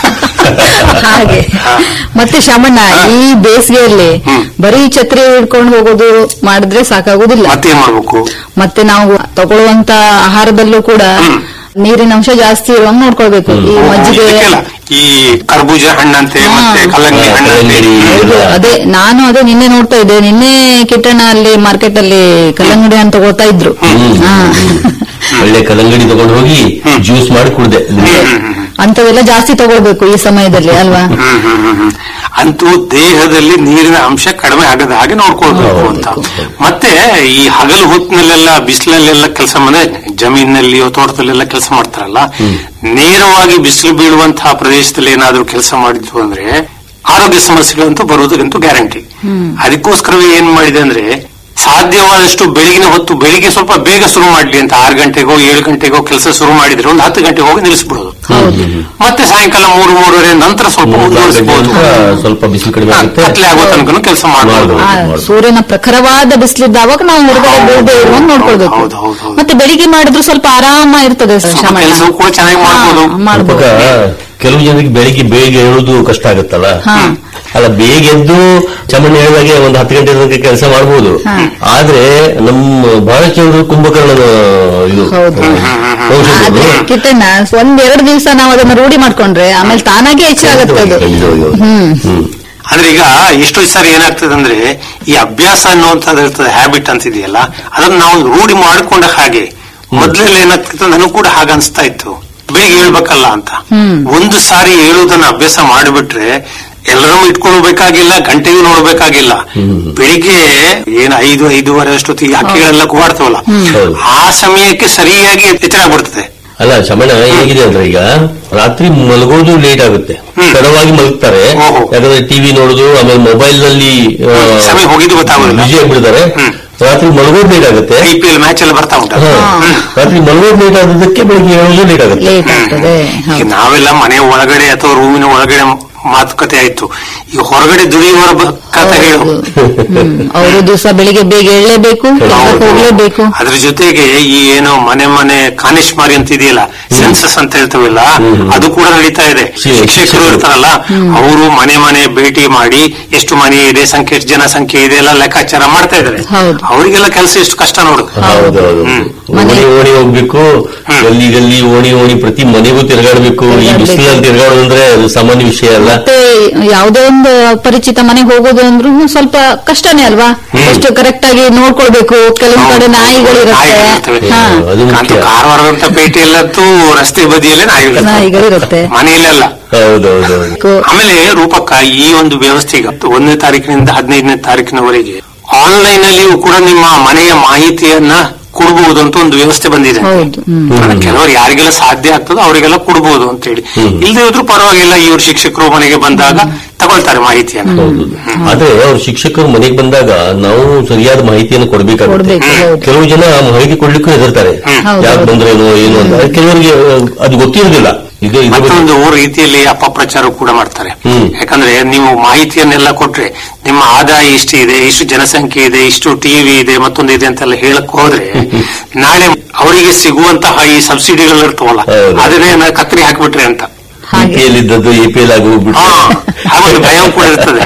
ಹಾಗೆ ಮತ್ತೆ ಶಮಣ್ಣ ಈ ಬೇಸಿಗೆಯಲ್ಲಿ ಬರೀ ಛತ್ರಿ ಹಿಡ್ಕೊಂಡು ಹೋಗೋದು ಮಾಡಿದ್ರೆ ಸಾಕಾಗುದಿಲ್ಲ ಮತ್ತೇನ್ ಮಾಡ್ಬೇಕು ಮತ್ತೆ ನಾವು ತಗೊಳ್ಳುವಂತ ಆಹಾರದಲ್ಲೂ ಕೂಡ ನೀರಿನ ಅಂಶ ಜಾಸ್ತಿ ಇರುವಂಗ್ ನೋಡ್ಕೊಳ್ಬೇಕು ಈ ಮಜ್ಜಿಗೆ ಇದಕ್ಕೆಲ್ಲ ಈ ಕರ್ಬೂಜ ಹಣ್ಣಂತೆ ಮತ್ತೆ ಕಲ್ಲಂಗಡಿ ಹಣ್ಣಂತೆ ಹೌದು ಅದೇ ನಾನು ಅದೇ ನಿನ್ನೆ ನೋಡ್ತಾ ಇದ್ದೆ ನಿನ್ನೆ ಕಿಟ್ಟಣ್ಣ ಅಲ್ಲಿ ಮಾರ್ಕೆಟ್ ಅಲ್ಲಿ ಕಲ್ಲಂಗಡಿ ಹಣ್ಣು ತಗೊಳ್ತಾ ಇದ್ರು ಹಾ. ಒಳ್ಳೆ ಕಲ್ಲಂಗಡಿ ತಗೊಂಡು ಹೋಗಿ ಜ್ಯೂಸ್ ಮಾಡಿ ಕುಡ್ದೆ ಅಂತವೆಲ್ಲ ಜಾಸ್ತಿ ತಗೊಳ್ಬೇಕು ಈ ಸಮಯದಲ್ಲಿ ಅಲ್ವಾ ಹ್ಮ್ ಹ್ಮ್ ಹ್ಮ್ ಹ್ಮ್. ಅಂತೂ ದೇಹದಲ್ಲಿ ನೀರಿನ ಅಂಶ ಕಡಿಮೆ ಆಗದ ಹಾಗೆ ನೋಡ್ಕೊಳ್ಬೇಕು ಅಂತ ಮತ್ತೆ ಈ ಹಗಲು ಹೊತ್ತಿನಲ್ಲೆಲ್ಲ ಬಿಸಿಲಲ್ಲೆಲ್ಲ ಕೆಲಸ ಅಂದ್ರೆ ಜಮೀನಿನಲ್ಲಿಯೋ ತೋಟದಲ್ಲೆಲ್ಲ ಕೆಲಸ ಮಾಡ್ತಾರಲ್ಲ ನೇರವಾಗಿ ಬಿಸಿಲು ಬೀಳುವಂತಹ ಪ್ರದೇಶದಲ್ಲಿ ಏನಾದ್ರೂ ಕೆಲಸ ಮಾಡಿದ್ವು ಅಂದ್ರೆ ಆರೋಗ್ಯ ಸಮಸ್ಯೆಗಳಂತೂ ಬರುವುದಕ್ಕಂತೂ ಗ್ಯಾರಂಟಿ ಅದಕ್ಕೋಸ್ಕರವೇ ಏನ್ ಮಾಡಿದೆ ಅಂದ್ರೆ ಸಾಧ್ಯವಾದಷ್ಟು ಬೆಳಗಿನ ಹೊತ್ತು ಬೆಳಿಗ್ಗೆ ಸ್ವಲ್ಪ ಬೇಗ ಶುರು ಮಾಡ್ಲಿ ಅಂತ ಆರು ಗಂಟೆಗೋ ಏಳು ಗಂಟೆಗೋ ಕೆಲಸ ಶುರು ಮಾಡಿದ್ರೆ ಒಂದು ಹತ್ತು ಗಂಟೆಗೆ ಹೋಗಿ ನಿಲ್ಲಿಸ್ಬಿಡೋದು ಮತ್ತೆ ಸಾಯಂಕಾಲ ಮೂರು ಮೂರುವರೆ ನಂತರ ಸ್ವಲ್ಪ ಮುಂದುವರಿಸಬಹುದು ಸ್ವಲ್ಪ ಬಿಸಿಲು ಕಡಿಮೆ ಆಗುತ್ತೆ ಕತ್ಲೆ ಆಗೋ ತನಕ ಕೆಲಸ ಮಾಡಬಹುದು ಆ, ಸೂರ್ಯನ ಪ್ರಖರವಾದ ಬಿಸಿಲಿದ್ದಾವಾಗ ನಾವು ಹೊರಗಡೆ ಬೀಳದೆ ಇರುವಂಗ್ ನೋಡ್ಕೊಳ್ಬೇಕು ಮತ್ತೆ ಬೆಳಿಗ್ಗೆ ಮಾಡಿದ್ರು ಸ್ವಲ್ಪ ಆರಾಮ ಇರ್ತದೆ ಶಮನ ಕೆಲಸ ಕೂಡ ಚೆನ್ನಾಗಿ ಮಾಡ್ಬೋದು ಹಾ, ಮಾಡ್ಬೋದು ಇವಾಗ ಕೆಲವು ಜನರಿಗೆ ಬೆಳಿಗ್ಗೆ ಬೇಗ ಹೇಳುದು ಕಷ್ಟ ಆಗುತ್ತಲ್ಲ ಹಾ. ಅಲ್ಲ ಬೇಗ ಎದ್ದು ಚಮಣ್ಣ ಹೇಳಿದಾಗೆ ಒಂದು ಹತ್ತು ಗಂಟೆ ತನಕ ಕೆಲಸ ಮಾಡಬಹುದು ಆದ್ರೆ ನಮ್ಮ ಬಹಳಷ್ಟು ಜನರು ಕುಂಭಕರ್ಣದ ಇದು ಔಷಧಿ ಅದೇ ಕಿಟ್ಟಣ್ಣ ಒಂದ್ ಎರಡು ದಿವಸ ನಾವು ಅದನ್ನ ರೂಢಿ ಮಾಡ್ಕೊಂಡ್ರೆ ಆಮೇಲೆ ತಾನಾಗೆ ಹೆಚ್ಚಾಗುತ್ತೆ ಅದು ಹ್ಮ್ ಅಂದ್ರೆ ಈಗ ಎಷ್ಟೋ ಸಾರಿ ಏನಾಗ್ತದೆ ಅಂದ್ರೆ ಈ ಅಭ್ಯಾಸ ಅನ್ನುವಂಥದ್ದು ಇರ್ತದೆ ಹ್ಯಾಬಿಟ್ ಅಂತಿದೆಯಲ್ಲ ಅದನ್ನ ನಾವು ರೂಢಿ ಮಾಡಿಕೊಂಡ ಹಾಗೆ ಮೊದ್ಲೆಲ್ಲ ಏನಾಗ್ತಿತ್ತು ನನಗೂ ಕೂಡ ಹಾಗೆ ಅನ್ಸ್ತಾ ಇತ್ತು ಬೇಗ ಹೇಳ್ಬೇಕಲ್ಲ ಅಂತ ಒಂದು ಸಾರಿ ಹೇಳುವುದನ್ನ ಅಭ್ಯಾಸ ಮಾಡಿಬಿಟ್ರೆ ಎಲ್ಲರೂ ಇಟ್ಕೊಳ್ಬೇಕಾಗಿಲ್ಲ ಗಂಟೆಗೂ ನೋಡ್ಬೇಕಾಗಿಲ್ಲ ಬೆಳಿಗ್ಗೆ ಏನ್ ಐದು ಐದೂವರೆ ಅಷ್ಟೊತ್ತಿಗೆ ಹಕ್ಕಿಗಳೆಲ್ಲ ಕೂಗಾಡ್ತವಲ್ಲ ಆ ಸಮಯಕ್ಕೆ ಸರಿಯಾಗಿ ಎಚ್ಚರ ಆಗ್ಬಿಡ್ತದೆ ಅಲ್ಲ ಶಮಣ ಹೇಗಿದೆ ಅಂದ್ರೆ ಈಗ ರಾತ್ರಿ ಮಲಗೋದು ಲೇಟ್ ಆಗುತ್ತೆ ತಡವಾಗಿ ಮಲಗ್ತಾರೆ ಯಾಕಂದ್ರೆ ಟಿವಿ ನೋಡುದು ಆಮೇಲೆ ಮೊಬೈಲ್ ನಲ್ಲಿ ಸಮಯ ಹೋಗಿದ್ದು ಗೊತ್ತಾಗೋದಿಲ್ಲ. ಬಿಜಿ ಆಗ್ಬಿಡ್ತಾರೆ ರಾತ್ರಿ ಮಲಗೋದು ಲೇಟ್ ಆಗುತ್ತೆ ಐ ಪಿ ಎಲ್ ಮ್ಯಾಚ್ ಎಲ್ಲ ಬರ್ತಾ ಉಂಟು ಹಾ. ರಾತ್ರಿ ಮಲಗೋದು ಲೇಟ್ ಆದದಕ್ಕೆ ಬೆಳಿಗ್ಗೆ ಏಳೋದು ಲೇಟ್ ಆಗುತ್ತೆ ಲೇಟ್ ಆಗ್ತದೆ ಈಗ ನಾವೆಲ್ಲ ಮನೆ ಒಳಗಡೆ ಅಥವಾ ರೂಮಿನ ಒಳಗಡೆ ಮಾತುಕತೆ ಆಯ್ತು ಈ ಹೊರಗಡೆ ದುಡಿಯುವವರ ಬ- ಕಥೆ ಹೇಳು ಅವರು ದಿವಸ ಬೆಳಿಗ್ಗೆ ಬೇಗ ಎಳ್ಳಲೇಬೇಕು ಕೆಲ್ಸಕ್ಕೆ ಹೋಗ್ಲೇಬೇಕು ಅದ್ರ ಜೊತೆಗೆ ಈ ಏನೋ ಮನೆ ಮನೆ ಕಾನಿಷ್ಮಾರಿ ಅಂತ ಇದೆಯಲ್ಲ ಸೆನ್ಸಸ್ ಅಂತ ಹೇಳ್ತೇವಲ್ಲ ಅದು ಕೂಡ ನಡೀತಾ ಇದೆ ಶಿಕ್ಷಕರು ಇರ್ತಾರಲ್ಲ ಅವರು ಮನೆ ಮನೆ ಭೇಟಿ ಮಾಡಿ ಎಷ್ಟು ಮನೆ ಇದೆ ಸಂಖ್ಯೆ ಎಷ್ಟು ಜನಸಂಖ್ಯೆ ಇದೆ ಎಲ್ಲ ಲೆಕ್ಕಾಚಾರ ಮಾಡ್ತಾ ಇದಾರೆ ಅವರಿಗೆಲ್ಲ ಕೆಲಸ ಎಷ್ಟು ಕಷ್ಟ ನೋಡು ಹೌದೌದು ಓಣಿ ಓಣಿ ಹೋಗ್ಬೇಕು ಗಲ್ಲಿ ಗಲ್ಲಿ ಓಣಿ ಓಣಿ ಪ್ರತಿ ಮನೆಗೂ ತಿರುಗಾಡ್ಬೇಕು ಈ ಬಿಸಿಲಲ್ಲಿ ತಿರುಗಾಡೋದು ಅಂದ್ರೆ ಅದು ಸಾಮಾನ್ಯ ವಿಷಯ ಅಲ್ಲ ಮತ್ತೆ ಯಾವುದೋ ಒಂದು ಪರಿಚಿತ ಮನೆಗೆ ಹೋಗೋದು ಅಂದ್ರೂ ಸ್ವಲ್ಪ ಕಷ್ಟನೇ ಅಲ್ವಾ ಎಷ್ಟು ಕರೆಕ್ಟ್ ಆಗಿ ನೋಡ್ಕೊಳ್ಬೇಕು ಕೆಲವೊಂದ್ ಕಡೆ ನಾಯಿಗಳಿರುತ್ತೆ ಹಾ ಅಂತೂ ಕಾರವಾರದಂತ ಪೇಟೆಯಲ್ಲಂತೂ ರಸ್ತೆ ಬದಿಯಲ್ಲೇ ನಾಯಿಗಳು ನಾಯಿಗಳಿರುತ್ತೆ ಮನೆಯಲ್ಲೆಲ್ಲ ಹೌದೌದು ಆಮೇಲೆ ರೂಪಕ್ಕ ಈ ಒಂದು ವ್ಯವಸ್ಥೆ ಈಗ ಒಂದನೇ ತಾರೀಕಿನಿಂದ ಹದಿನೈದನೇ ತಾರೀಕಿನವರೆಗೆ ಆನ್ಲೈನ್ ಅಲ್ಲಿಯೂ ಕೂಡ ನಿಮ್ಮ ಮನೆಯ ಮಾಹಿತಿಯನ್ನ ಕೊಡಬಹುದು ಅಂತ ಒಂದು ವ್ಯವಸ್ಥೆ ಬಂದಿದೆ ಅಂದ್ರೆ ಕೆಲವರು ಯಾರಿಗೆಲ್ಲ ಸಾಧ್ಯ ಆಗ್ತದೋ ಅವರಿಗೆಲ್ಲ ಕೊಡಬಹುದು ಅಂತ ಹೇಳಿ ಇಲ್ಲದೆ ಇದ್ರು ಪರವಾಗಿಲ್ಲ ಇವ್ರ ಶಿಕ್ಷಕರು ಮನೆಗೆ ಬಂದಾಗ ತಗೊಳ್ತಾರೆ ಮಾಹಿತಿಯನ್ನ ಆದ್ರೆ ಅವ್ರ ಶಿಕ್ಷಕರು ಮನೆಗೆ ಬಂದಾಗ ನಾವು ಸರಿಯಾದ ಮಾಹಿತಿಯನ್ನು ಕೊಡಬೇಕಾಗುತ್ತೆ ಕೊಡ್ಬೇಕು, ಹೌದು. ಕೆಲವು ಜನ ಆ ಮಾಹಿತಿ ಕೊಡ್ಲಿಕ್ಕೂ ಹೆದರ್ತಾರೆ ಹೌದು. ಯಾಕೆ ಬಂದ್ರೇನೋ ಏನು ಅಂತ ಕೆಲವರಿಗೆ ಅದು ಗೊತ್ತಿರೋದಿಲ್ಲ ಈಗ ಇದ್ರ ಬಗ್ಗೆ- ಮತ್ತೊಂದು ರೀತಿಯಲ್ಲಿ ಅಪಪ್ರಚಾರ ಕೂಡ ಮಾಡ್ತಾರೆ ಯಾಕಂದ್ರೆ ನೀವು ಮಾಹಿತಿಯನ್ನೆಲ್ಲ ಕೊಟ್ರೆ ನಿಮ್ಮ ಆದಾಯ ಇಷ್ಟು ಇದೆ ಇಷ್ಟು ಜನಸಂಖ್ಯೆ ಇದೆ ಇಷ್ಟು ಟಿವಿ ಇದೆ ಮತ್ತೊಂದು ಇದೆ ಅಂತೆಲ್ಲ ಹೇಳಕ್ ಹೋದ್ರೆ ನಾಳೆ ಅವರಿಗೆ ಸಿಗುವಂತಹ ಈ ಸಬ್ಸಿಡಿಗಳು ಇರ್ತವಲ್ಲ ಅದನ್ನೇ ನಾ ಕತ್ತರಿ ಹಾಕ್ಬಿಟ್ರೆ ಅಂತ EPL ಇದ್ದದ್ದು ಎ ಪಿ ಎಲ್ ಆಗಿ ಹೋಗ್ಬಿಟ್ಟು ಹಾಗೊಂದು ಭಯ ಕೂಡ ಇರ್ತದೆ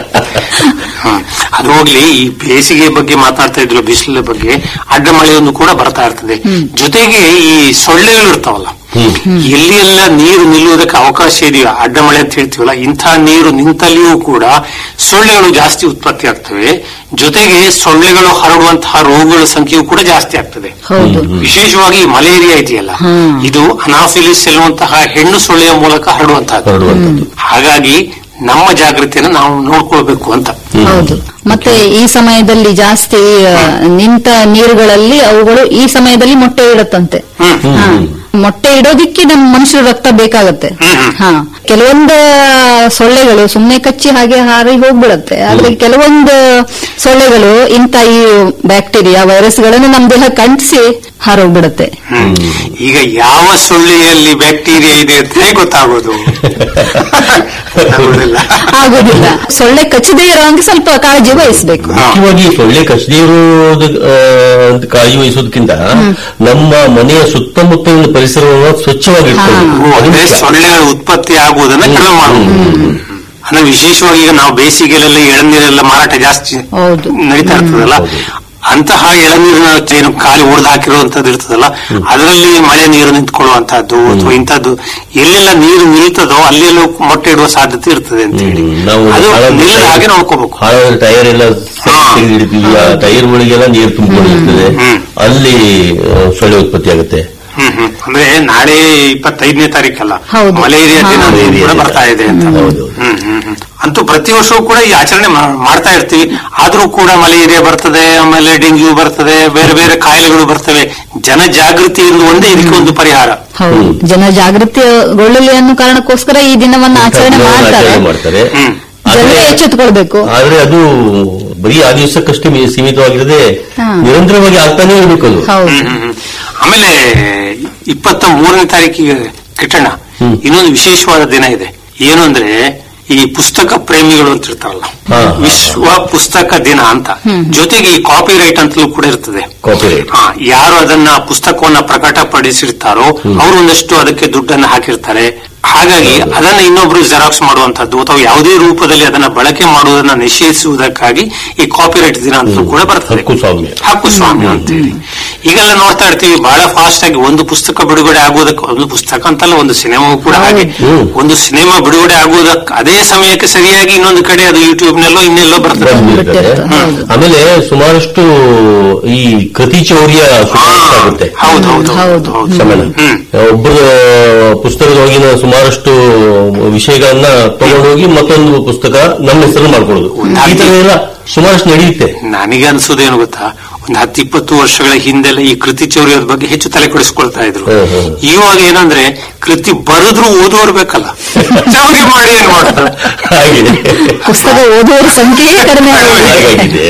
ಹ್ಮ್. ಅದು ಹೋಗ್ಲಿ ಈ ಬೇಸಿಗೆ ಬಗ್ಗೆ ಮಾತಾಡ್ತಾ ಇದ್ರು ಬಿಸಿಲಿನ ಬಗ್ಗೆ ಅಡ್ಡ ಮಳೆಯೊಂದು ಕೂಡ ಬರ್ತಾ ಇರ್ತದೆ ಜೊತೆಗೆ ಈ ಸೊಳ್ಳೆಗಳು ಇರ್ತಾವಲ್ಲ ಎಲ್ಲಿ ಎಲ್ಲ ನೀರು ನಿಲ್ಲುವುದಕ್ಕೆ ಅವಕಾಶ ಇದೆಯೋ ಅಡ್ಡ ಮಳೆ ಅಂತ ಹೇಳ್ತೀವಲ್ಲ ಇಂಥ ನೀರು ನಿಂತಲ್ಲಿಯೂ ಕೂಡ ಸೊಳ್ಳೆಗಳು ಜಾಸ್ತಿ ಉತ್ಪತ್ತಿ ಆಗ್ತವೆ ಜೊತೆಗೆ ಸೊಳ್ಳೆಗಳು ಹರಡುವಂತಹ ರೋಗಗಳ ಸಂಖ್ಯೆಯೂ ಕೂಡ ಜಾಸ್ತಿ ಆಗ್ತದೆ ವಿಶೇಷವಾಗಿ ಮಲೇರಿಯಾ ಇದೆಯಲ್ಲ ಇದು ಅನಾಫಿಲಿಸ್ ಎನ್ನುವಂತಹ ಹೆಣ್ಣು ಸೊಳ್ಳೆಯ ಮೂಲಕ ಹರಡುವಂತಹದ್ದು ಹಾಗಾಗಿ ನಮ್ಮ ಜಾಗೃತಿಯನ್ನು ನಾವು ನೋಡ್ಕೊಳ್ಬೇಕು ಅಂತ ಹೌದು ಮತ್ತೆ ಈ ಸಮಯದಲ್ಲಿ ಜಾಸ್ತಿ ಆ, ನಿಂತ ನೀರುಗಳಲ್ಲಿ ಅವುಗಳು ಈ ಸಮಯದಲ್ಲಿ ಮೊಟ್ಟೆ ಇಡುತ್ತಂತೆ ಹಾ. ಮೊಟ್ಟೆ ಇಡೋದಿಕ್ಕೆ ನಮ್ಮ ಮನುಷ್ಯರ ರಕ್ತ ಬೇಕಾಗತ್ತೆ ಹಾ ಕೆಲವೊಂದು ಸೊಳ್ಳೆಗಳು ಸುಮ್ನೆ ಕಚ್ಚಿ ಹಾಗೆ ಹಾರಿ ಹೋಗ್ಬಿಡತ್ತೆ ಆದ್ರೆ ಕೆಲವೊಂದು ಸೊಳ್ಳೆಗಳು ಇಂತ ಈ ಬ್ಯಾಕ್ಟೀರಿಯಾ ವೈರಸ್ಗಳನ್ನು ನಮ್ಮ ದೇಹ ಕಂಟಿಸಿ ಹಾರೋಗ್ಬಿಡತ್ತೆ ಹ್ಮ್. ಈಗ ಯಾವ ಸೊಳ್ಳೆಯಲ್ಲಿ ಬ್ಯಾಕ್ಟೀರಿಯಾ ಇದೆ ಅಂತ ಗೊತ್ತಾಗೋದು ಗೊತ್ತಾಗೋದಿಲ್ಲ. ಆಗೋದಿಲ್ಲ ಸೊಳ್ಳೆ ಕಚ್ಚದೇ ಇರೋಂಗೆ ಸ್ವಲ್ಪ ಕಾಳಜಿ ವಹಿಸ್ಬೇಕು ಮುಖ್ಯವಾಗಿ ಸೊಳ್ಳೆ ಕಚ್ಚದೇ ಇರೋದು ಆ, ಅಂತ ಕಾಳಜಿ ವಹಿಸೋದಕ್ಕಿಂತ ನಮ್ಮ ಮನೆಯ ಸುತ್ತಮುತ್ತಲಿನ ಪರಿಸರವನ್ನು ಸ್ವಚ್ಛವಾಗಿರ್ತದೆ ಅದೇ ಸೊಳ್ಳೆ ಉತ್ಪತ್ತಿ ಆಗುವುದನ್ನ ಕಡಿಮೆ ಮಾಡುವುದು ಅಂದ್ರೆ ವಿಶೇಷವಾಗಿ ಈಗ ನಾವು ಬೇಸಿಗೆಲೆಲ್ಲ ಎಳನೀರೆಲ್ಲ ಮಾರಾಟ ಜಾಸ್ತಿ ನಡೀತಾ ಇರ್ತದಲ್ಲ ಅಂತಹ ಎಳನೀರಿನ ಏನು ಖಾಲಿ ಹೊಡೆದು ಹಾಕಿರುವಂತದ್ದು ಇರ್ತದಲ್ಲ ಅದರಲ್ಲಿ ಮಳೆ ನೀರು ನಿಂತ್ಕೊಳ್ಳುವಂತಹದ್ದು ಅಥವಾ ಇಂಥದ್ದು ಎಲ್ಲೆಲ್ಲ ನೀರು ನಿಲ್ತದೋ ಅಲ್ಲೆಲ್ಲೂ ಮೊಟ್ಟೆ ಇಡುವ ಸಾಧ್ಯತೆ ಇರ್ತದೆ ಅಂತ ಹೇಳಿ ನಾವು ಅದು ಹಾಳಾದ ನಿಲ್ಲದ ಹಾಗೆ ನೋಡ್ಕೋಬೇಕು ಹಾಳಾದ ಟೈರ್ ಎಲ್ಲ ತೆಗೆದಿಡ್ತೀವಿ ಆ ಟೈರ್ ಒಳಗೆಲ್ಲ ನೀರು ತುಂಬಿಕೊಂಡಿರ್ತದೆ ಅಲ್ಲಿ ಆ, ಸೊಳ್ಳೆ ಉತ್ಪತ್ತಿ ಆಗುತ್ತೆ ಹ್ಮ್ ಹ್ಮ್ ಅಂದ್ರೆ ನಾಳೆ ಇಪ್ಪತ್ತೈದನೇ ತಾರೀಕಲ್ಲ ಹೌದು. ಮಲೇರಿಯಾ ದಿನ ಹಾ. ಕೂಡ ಬರ್ತಾ ಇದೆ ಅಂತ ಹ್ಮ್ ಹ್ಮ್ ಹ್ಮ್. ಅಂತೂ ಪ್ರತಿ ವರ್ಷವೂ ಕೂಡ ಈ ಆಚರಣೆ ಮಾ- ಮಾಡ್ತಾ ಇರ್ತೀವಿ ಆದ್ರೂ ಕೂಡ ಮಲೇರಿಯಾ ಬರ್ತದೆ ಆಮೇಲೆ ಡೆಂಗ್ಯೂ ಬರ್ತದೆ ಬೇರೆ ಬೇರೆ ಕಾಯಿಲೆಗಳು ಬರ್ತವೆ ಜನ ಜಾಗೃತಿ ಇರುವುದು ಒಂದೇ ಇದಕ್ಕೆ ಒಂದು ಪರಿಹಾರ ಹೌದು ಜನ ಜಾಗೃತಿಗೊಳ್ಳಲಿ ಅನ್ನೋ ಕಾರಣಕ್ಕೋಸ್ಕರ ಈ ದಿನವನ್ನ ಆಚರಣೆ ಮಾಡ್ತಾರೆ ಆಚರಣೆ ಮಾಡ್ತಾರೆ ಜನರೇ ಎಚ್ಚೆತ್ತುಕೊಳ್ಬೇಕು ಆದ್ರೆ ಅದು ಬರೀ ಆ ದಿವಸಕ್ಕಷ್ಟೇ ಮೀ- ಸೀಮಿತವಾಗಿರದೆ ಹಾ. ನಿರಂತರವಾಗಿ ಆಗ್ತಾನೆ ಇರಬೇಕು ಅದು ಹೌದು ಹ್ಮ್, ಹ್ಮ್, ಹ್ಮ್. ಆಮೇಲೆ ಇಪ್ಪತ್ತ ಮೂರನೇ ತಾರೀಕಿಗೆ ಕಿಟ್ಟಣ ಇನ್ನೊಂದು ವಿಶೇಷವಾದ ದಿನ ಇದೆ ಏನು ಅಂದ್ರೆ ಈ ಪುಸ್ತಕ ಪ್ರೇಮಿಗಳು ಅಂತ ಇರ್ತಾರಲ್ಲ ವಿಶ್ವ ಪುಸ್ತಕ ದಿನ ಅಂತ ಜೊತೆಗೆ ಈ ಕಾಪಿ ರೈಟ್ ಅಂತಲೂ ಕೂಡ ಇರ್ತದೆ ಕಾಪಿರೈಟ್ ಹಾ, ಯಾರು ಅದನ್ನ ಪುಸ್ತಕವನ್ನ ಪ್ರಕಟಪಡಿಸಿರ್ತಾರೋ ಅವರು ಒಂದಷ್ಟು ಅದಕ್ಕೆ ದುಡ್ಡನ್ನ ಹಾಕಿರ್ತಾರೆ ಹಾಗಾಗಿ ಅದನ್ನ ಇನ್ನೊಬ್ರು ಜೆರಾಕ್ಸ್ ಮಾಡುವಂತದ್ದು ಅಥವಾ ಯಾವುದೇ ರೂಪದಲ್ಲಿ ಅದನ್ನ ಬಳಕೆ ಮಾಡುವುದನ್ನ ನಿಷೇಧಿಸುವುದಕ್ಕಾಗಿ ಈ ಕಾಪಿರೈಟ್ ದಿನ ಅಂತಲೂ ಕೂಡ ಬರ್ತದೆ ಹಕ್ಕು ಸ್ವಾಮ್ಯ ಹಕ್ಕು ಸ್ವಾಮ್ಯ ಅಂತ ಹೇಳಿ ಈಗೆಲ್ಲ ನೋಡ್ತಾ ಇರ್ತೀವಿ ಬಹಳ ಫಾಸ್ಟ್ ಆಗಿ ಒಂದು ಪುಸ್ತಕ ಬಿಡುಗಡೆ ಆಗುವುದಕ್ಕೆ ಒಂದು ಪುಸ್ತಕ ಅಂತಲ್ಲ ಒಂದು ಸಿನಿಮಾವು ಕೂಡ ಹಾಗೆ ಒಂದು ಸಿನಿಮಾ ಬಿಡುಗಡೆ ಆಗುವುದಕ್ಕೆ ಅದೇ ಸಮಯಕ್ಕೆ ಸರಿಯಾಗಿ ಇನ್ನೊಂದು ಕಡೆ ಅದು ಯೂಟ್ಯೂಬ್ ನಲ್ಲೋ ಇನ್ನೆಲ್ಲೋ ಬರ್ತದೆ ಬಂದ್ಬಿಡ್ತಾರೆ. ಆಮೇಲೆ ಸುಮಾರಷ್ಟು ಈ ಕೃತಿ ಚೌರ್ಯ ಸುಮಾರಷ್ಟು ಆಗುತ್ತೆ ಹೌದು ಹೌದು ಹೌದು ಸಮಯ ಒಬ್ಬರ ಪುಸ್ತಕದೊಳಗಿನ ಸುಮಾರಷ್ಟು ವಿಷಯಗಳನ್ನ ತಗೊಂಡೋಗಿ ಮತ್ತೊಂದು ಪುಸ್ತಕ ನಮ್ಮ ಹೆಸರು ಮಾಡ್ಕೊಳ್ಳೋದು ಈ ತರ ಎಲ್ಲ ಸುಮಾರಷ್ಟು ನಡೆಯುತ್ತೆ ನನಗೆ ಅನ್ಸೋದೇನು ಗೊತ್ತಾ ಒಂದು ಹತ್ತು ಇಪ್ಪತ್ತು ವರ್ಷಗಳ ಹಿಂದೆಲ್ಲ ಈ ಕೃತಿ ಚೌರ್ಯದ ಬಗ್ಗೆ ಹೆಚ್ಚು ತಲೆ ಕೆಡಿಸ್ಕೊಳ್ತಾ ಇದ್ರು ಇವಾಗ ಏನಂದ್ರೆ ಕೃತಿ ಬರೆದ್ರು ಓದುವವರು ಬೇಕಲ್ಲ ಚೌರ್ಯ ಮಾಡಿ ಏನ್ ಮಾಡ್ತಾರೆ ಹಾಗೆ ಪುಸ್ತಕ ಓದುವವರ ಸಂಖ್ಯೆಯೇ ಕಡಿಮೆ ಆಗಿದೆ ಹಾಗಾಗಿದೆ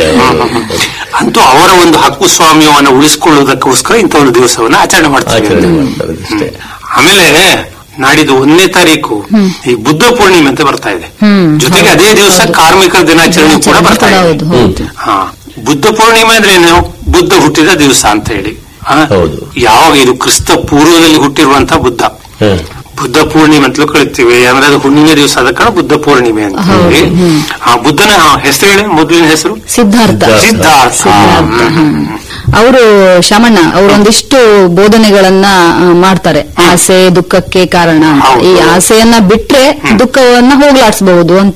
ಅಂತೂ ಅವರ ಒಂದು ಹಕ್ಕು ಸ್ವಾಮ್ಯವನ್ನು ಉಳಿಸಿಕೊಳ್ಳುವುದಕ್ಕೋಸ್ಕರ ಇಂಥ ಒಂದು ದಿವಸವನ್ನ ಆಚರಣೆ ಮಾಡ್ತಾರೆ ಆಚರಣೆ ಮಾಡ್ತಾರೆ ಅಷ್ಟೇ ಆಮೇಲೆ ನಾಡಿದ್ದು ಒಂದನೇ ತಾರೀಕು ಈ ಬುದ್ಧ ಪೂರ್ಣಿಮೆ ಅಂತ ಬರ್ತಾ ಇದೆ ಜೊತೆಗೆ ಅದೇ ದಿವಸ ಕಾರ್ಮಿಕರ ದಿನಾಚರಣೆ ಕೂಡ ಬರ್ತಾ ಇದೆ ಹೌದು ಹೌದು ಹಾ ಬುದ್ಧ ಪೂರ್ಣಿಮೆ ಅಂದ್ರೆ ಏನು ಬುದ್ಧ ಹುಟ್ಟಿದ ದಿವಸ ಅಂತ ಹೇಳಿ ಹಾ? ಹೌದು. ಯಾವಾಗ ಇದು ಕ್ರಿಸ್ತ ಪೂರ್ವದಲ್ಲಿ ಹುಟ್ಟಿರುವಂತ ಬುದ್ಧ ಹ್ಮ್. ಬುದ್ಧ ಪೂರ್ಣಿಮೆ ಅಂತಲೂ ಕಳಿತೀವಿ ಅಂದ್ರೆ ಅದು ಹುಣ್ಣಿಮೆ ದಿವಸ ಆದ ಕಾರಣ ಬುದ್ಧ ಪೂರ್ಣಿಮೆ ಅಂತ ಹೇಳಿ ಆ ಬುದ್ಧನ ಹೆಸರು ಹೇಳಿ ಮೊದಲಿನ ಹೆಸರು ಸಿದ್ಧಾರ್ಥ ಸಿದ್ಧಾರ್ಥ ಹ್ಮ್. ಅವರು ಶಾಮಣ್ಣ ಅವರು ಒಂದಿಷ್ಟು ಬೋಧನೆಗಳನ್ನ ಆ, ಮಾಡ್ತಾರೆ ಆಸೆ ದುಃಖಕ್ಕೆ ಕಾರಣ ಅಂತ. ಈ ಆಸೆಯನ್ನ ಬಿಟ್ರೆ ದುಃಖವನ್ನ ಹೋಗ್ಲಾಡಿಸಬಹುದು ಅಂತ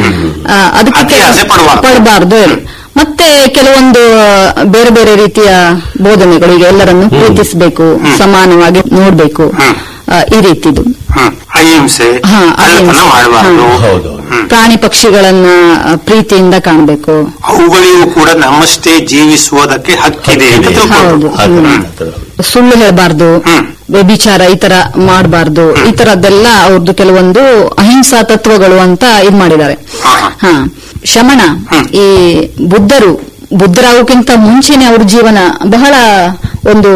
ಆ, ಅದಕ್ಕೆ ಅತಿ ಆಸೆ ಪಡ್ಬಾರ್ದು. ಪಡಬಾರ್ದು ಹೇಳಿ ಮತ್ತೆ ಕೆಲವೊಂದು ಆ, ಬೇರೆ ಬೇರೆ ರೀತಿಯ ಬೋಧನೆಗಳು ಈಗ ಎಲ್ಲರನ್ನು ಪ್ರೀತಿಸಬೇಕು ಸಮಾನವಾಗಿ ನೋಡ್ಬೇಕು ಆ, ಈ ರೀತಿದು ಹ್ಮ್. ಅಹಿಂಸೆ ಹಾ, ಕಳ್ಳತನ ಅಹಿಂಸೆ. ಮಾಡಬಾರ್ದು ಹೌದು ಪ್ರಾಣಿ ಪಕ್ಷಿಗಳನ್ನ ಆ, ಪ್ರೀತಿಯಿಂದ ಕಾಣಬೇಕು ಅವುಗಳಿಗೂ ಕೂಡ ನಮ್ಮಷ್ಟೇ ಜೀವಿಸುವುದಕ್ಕೆ ಹಕ್ಕಿದೆ ಅಂತ ತಿಳ್ಕೊಳ್ಬೇಕು. ಹೌದು ಹ್ಮ್. ಸುಳ್ಳು ಹೇಳಬಾರ್ದು ವ್ಯಭಿಚಾರ ಈ ತರ ಮಾಡಬಾರ್ದು ಈ ತರದ್ದೆಲ್ಲ ಅವ್ರದ್ದು ಕೆಲವೊಂದು ಅಹಿಂಸಾ ತತ್ವಗಳು ಅಂತ ಇದ್ ಮಾಡಿದ್ದಾರೆ ಹಾ ಶಮಣ ಈ ಬುದ್ಧರು ಬುದ್ಧರಾಗೋಕ್ಕಿಂತ ಮುಂಚೆನೆ ಅವ್ರ ಜೀವನ ಬಹಳ ಒಂದು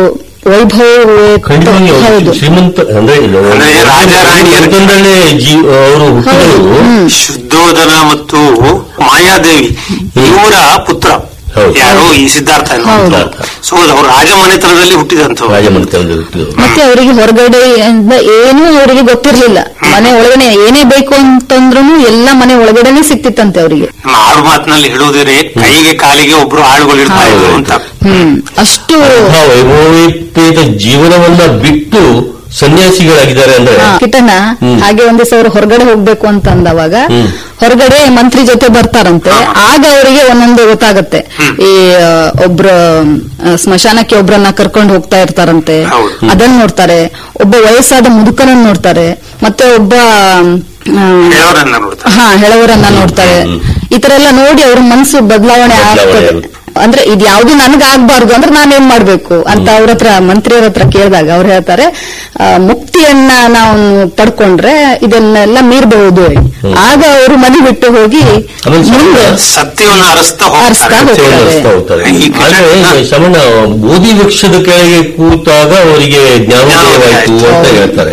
ವೈಭವ ಖಂಡಿತವಾಗಿ ಅವರು ಹೌದು ಶ್ರೀಮಂತ ಅಂದ್ರೆ ಇದು ರಾಜ ರಾಣಿಯರ- ಮತ್ತೊಂದರಲ್ಲೇ ಜೀ ಅವರು ಹುಟ್ಟಿದವರು ಶುದ್ಧೋಧನ ಮತ್ತು ಮಾಯಾದೇವಿ ಇವರ ಪುತ್ರ ಹೌದು. ಯಾರು ಈ ಸಿದ್ಧಾರ್ಥ ಎನ್ನುವಂಥವ್ರು. ಸೊ ಅವರು ರಾಜಮನೆತನದಲ್ಲಿ ಹುಟ್ಟಿದಂಥವ್ರು ರಾಜಮನೆತನದಲ್ಲಿ ಹುಟ್ಟಿದವರು ಮತ್ತೆ ಅವರಿಗೆ ಹೊರಗಡೆ ಇಂದ ಏನೂ ಅವರಿಗೆ ಗೊತ್ತಿರ್ಲಿಲ್ಲ ಮನೆ ಒಳಗಡೆ ಏನೇ ಬೇಕು ಅಂತಂದ್ರೂ ಎಲ್ಲ ಮನೆ ಒಳಗಡೆನೆ ಸಿಕ್ತಿತ್ತಂತೆ ಅವರಿಗೆ ನಮ್ಮ ಆಡು ಮಾತಿನಲ್ಲಿ ಹೇಳುವುದರೆ ಕೈಗೆ ಕಾಲಿಗೆ ಒಬ್ರು ಆಳುಗಳು ಇರ್ತಾ ಇದ್ರು ಅಂತ ಹ್ಮ್ ಅಷ್ಟು ಆ ವೈಭವೋಪೇತ ಜೀವನವನ್ನ ಬಿಟ್ಟು ಸನ್ಯಾಸಿಗಳಾಗಿದ್ದಾರೆ ಅಂದ್ರೆ ಹಾ, ಕಿಟನ ಹಾಗೆ ಒಂದ್ ದಿವಸ ಅವರು ಹೊರಗಡೆ ಹೋಗ್ಬೇಕು ಅಂತ ಅಂದವಾಗ ಹೊರಗಡೆ ಮಂತ್ರಿ ಜೊತೆ ಬರ್ತಾರಂತೆ ಆಗ ಅವರಿಗೆ ಒಂದೊಂದು ಗೊತ್ತಾಗತ್ತೆ ಈ ಆ, ಒಬ್ರ ಆ, ಸ್ಮಶಾನಕ್ಕೆ ಒಬ್ರನ್ನ ಕರ್ಕೊಂಡು ಹೋಗ್ತಾ ಇರ್ತಾರಂತೆ ಅದನ್ನ ನೋಡ್ತಾರೆ ಒಬ್ಬ ವಯಸ್ಸಾದ ಮುದುಕನನ್ನ ನೋಡ್ತಾರೆ ಮತ್ತೆ ಒಬ್ಬ ಆ, ಹೇಳೋರನ್ನ ನೋಡ್ತಾರೆ ಹಾ ಹೆಳವರನ್ನ ನೋಡ್ತಾರೆ ಈ ತರ ಎಲ್ಲ ನೋಡಿ ಅವ್ರ ಮನಸ್ಸು ಬದಲಾವಣೆ ಆಗ್ತದೆ ಅಂದ್ರೆ ಇದು ಯಾವ್ದು ನನಗ್ ಆಗ್ಬಾರ್ದು ಅಂದ್ರೆ ನಾನೇನ್ ಮಾಡ್ಬೇಕು ಅಂತ ಅವ್ರ ಹತ್ರ ಮಂತ್ರಿಯವ್ರ ಹತ್ರ ಕೇಳಿದಾಗ ಅವ್ರು ಹೇಳ್ತಾರೆ ಆ, ಮುಕ್ತಿಯನ್ನ ನಾವು ಪಡ್ಕೊಂಡ್ರೆ ಇದನ್ನೆಲ್ಲ ಮೀರ್ಬಹುದು ಹೇಳಿ ಆಗ ಅವರು ಮನೆ ಬಿಟ್ಟು ಹೋಗಿ ಆಮೇಲೆ ಮುಂದೆ ಸತ್ಯವನ್ನು ಅರಸ್ತಾ ಅರಸ್ತಾ ಹೋಗ್ತಾರೆ ಹೋಗ್ತಾರೆ. ಸೇವನೆ ಹೋಗ್ತಾರೆ ಆದ್ರೆ ಶಮಣ ಬೋಧಿ ವೃಕ್ಷದ ಕೆಳಗೆ ಕೂತಾಗ ಅವರಿಗೆ ಜ್ಞಾನೋದಯವಾಯಿತು ಅಂತ ಹೇಳ್ತಾರೆ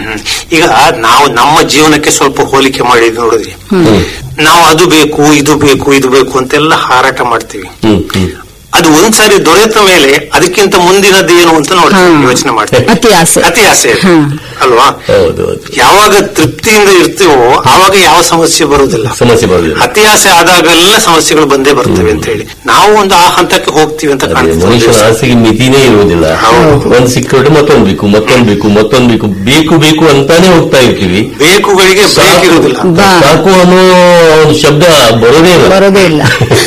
ಈಗ ನಾವು ನಮ್ಮ ಜೀವನಕ್ಕೆ ಸ್ವಲ್ಪ ಹೋಲಿಕೆ ಮಾಡಿ ನೋಡಿದ್ರಿ ನಾವು ಅದು ಬೇಕು ಇದು ಬೇಕು ಇದು ಬೇಕು ಅಂತೆಲ್ಲ ಹಾರಾಟ ಮಾಡ್ತೀವಿ ಹ್ಮ್ ಹ್ಮ್ ಅದು ಒಂದ್ಸಾರಿ ದೊರೆತ ಮೇಲೆ ಅದಕ್ಕಿಂತ ಮುಂದಿನದ್ದು ಏನು ಅಂತ ನೋಡ್ತೀವಿ ಯೋಚನೆ ಮಾಡ್ತೀವಿ ಅತಿ ಆಸೆ ಅತಿ ಆಸೆ ಅದು. ಅಲ್ವಾ ಹೌದು ಹೌದು ಯಾವಾಗ ತೃಪ್ತಿಯಿಂದ ಇರ್ತೀವೋ ಆವಾಗ ಯಾವ ಸಮಸ್ಯೆ ಬರುವುದಿಲ್ಲ ಸಮಸ್ಯೆ ಬರುದಿಲ್ಲ ಅತಿ ಆಸೆ ಆದಾಗೆಲ್ಲ ಸಮಸ್ಯೆಗಳು ಬಂದೇ ಬರ್ತವೆ ಅಂತ ಹೇಳಿ ನಾವು ಒಂದು ಆ ಹಂತಕ್ಕೆ ಹೋಗ್ತೀವಿ ಅಂತ ಕಾಣ್ತದೆ ಮನುಷ್ಯನ ಆಸೆಗೆ ಮಿತಿನೇ ಇರುವುದಿಲ್ಲ ಒಂದ್ ಸಿಕ್ಕಿಬಿಟ್ಟು ಮತ್ತೊಂದ್ ಬೇಕು ಮತ್ತೊಂದ್ ಬೇಕು ಮತ್ತೊಂದ್ ಬೇಕು ಬೇಕು ಬೇಕು ಅಂತಾನೆ ಹೋಗ್ತಾ ಇರ್ತೀವಿ ಬೇಕುಗಳಿಗೆ ಬೇಕಿರುವುದಿಲ್ಲ ಸಾಕು ಅನ್ನೋ ಒಂದು ಶಬ್ದ ಬರೋದೇ ಇಲ್ಲ ಬರೋದೇ ಇಲ್ಲ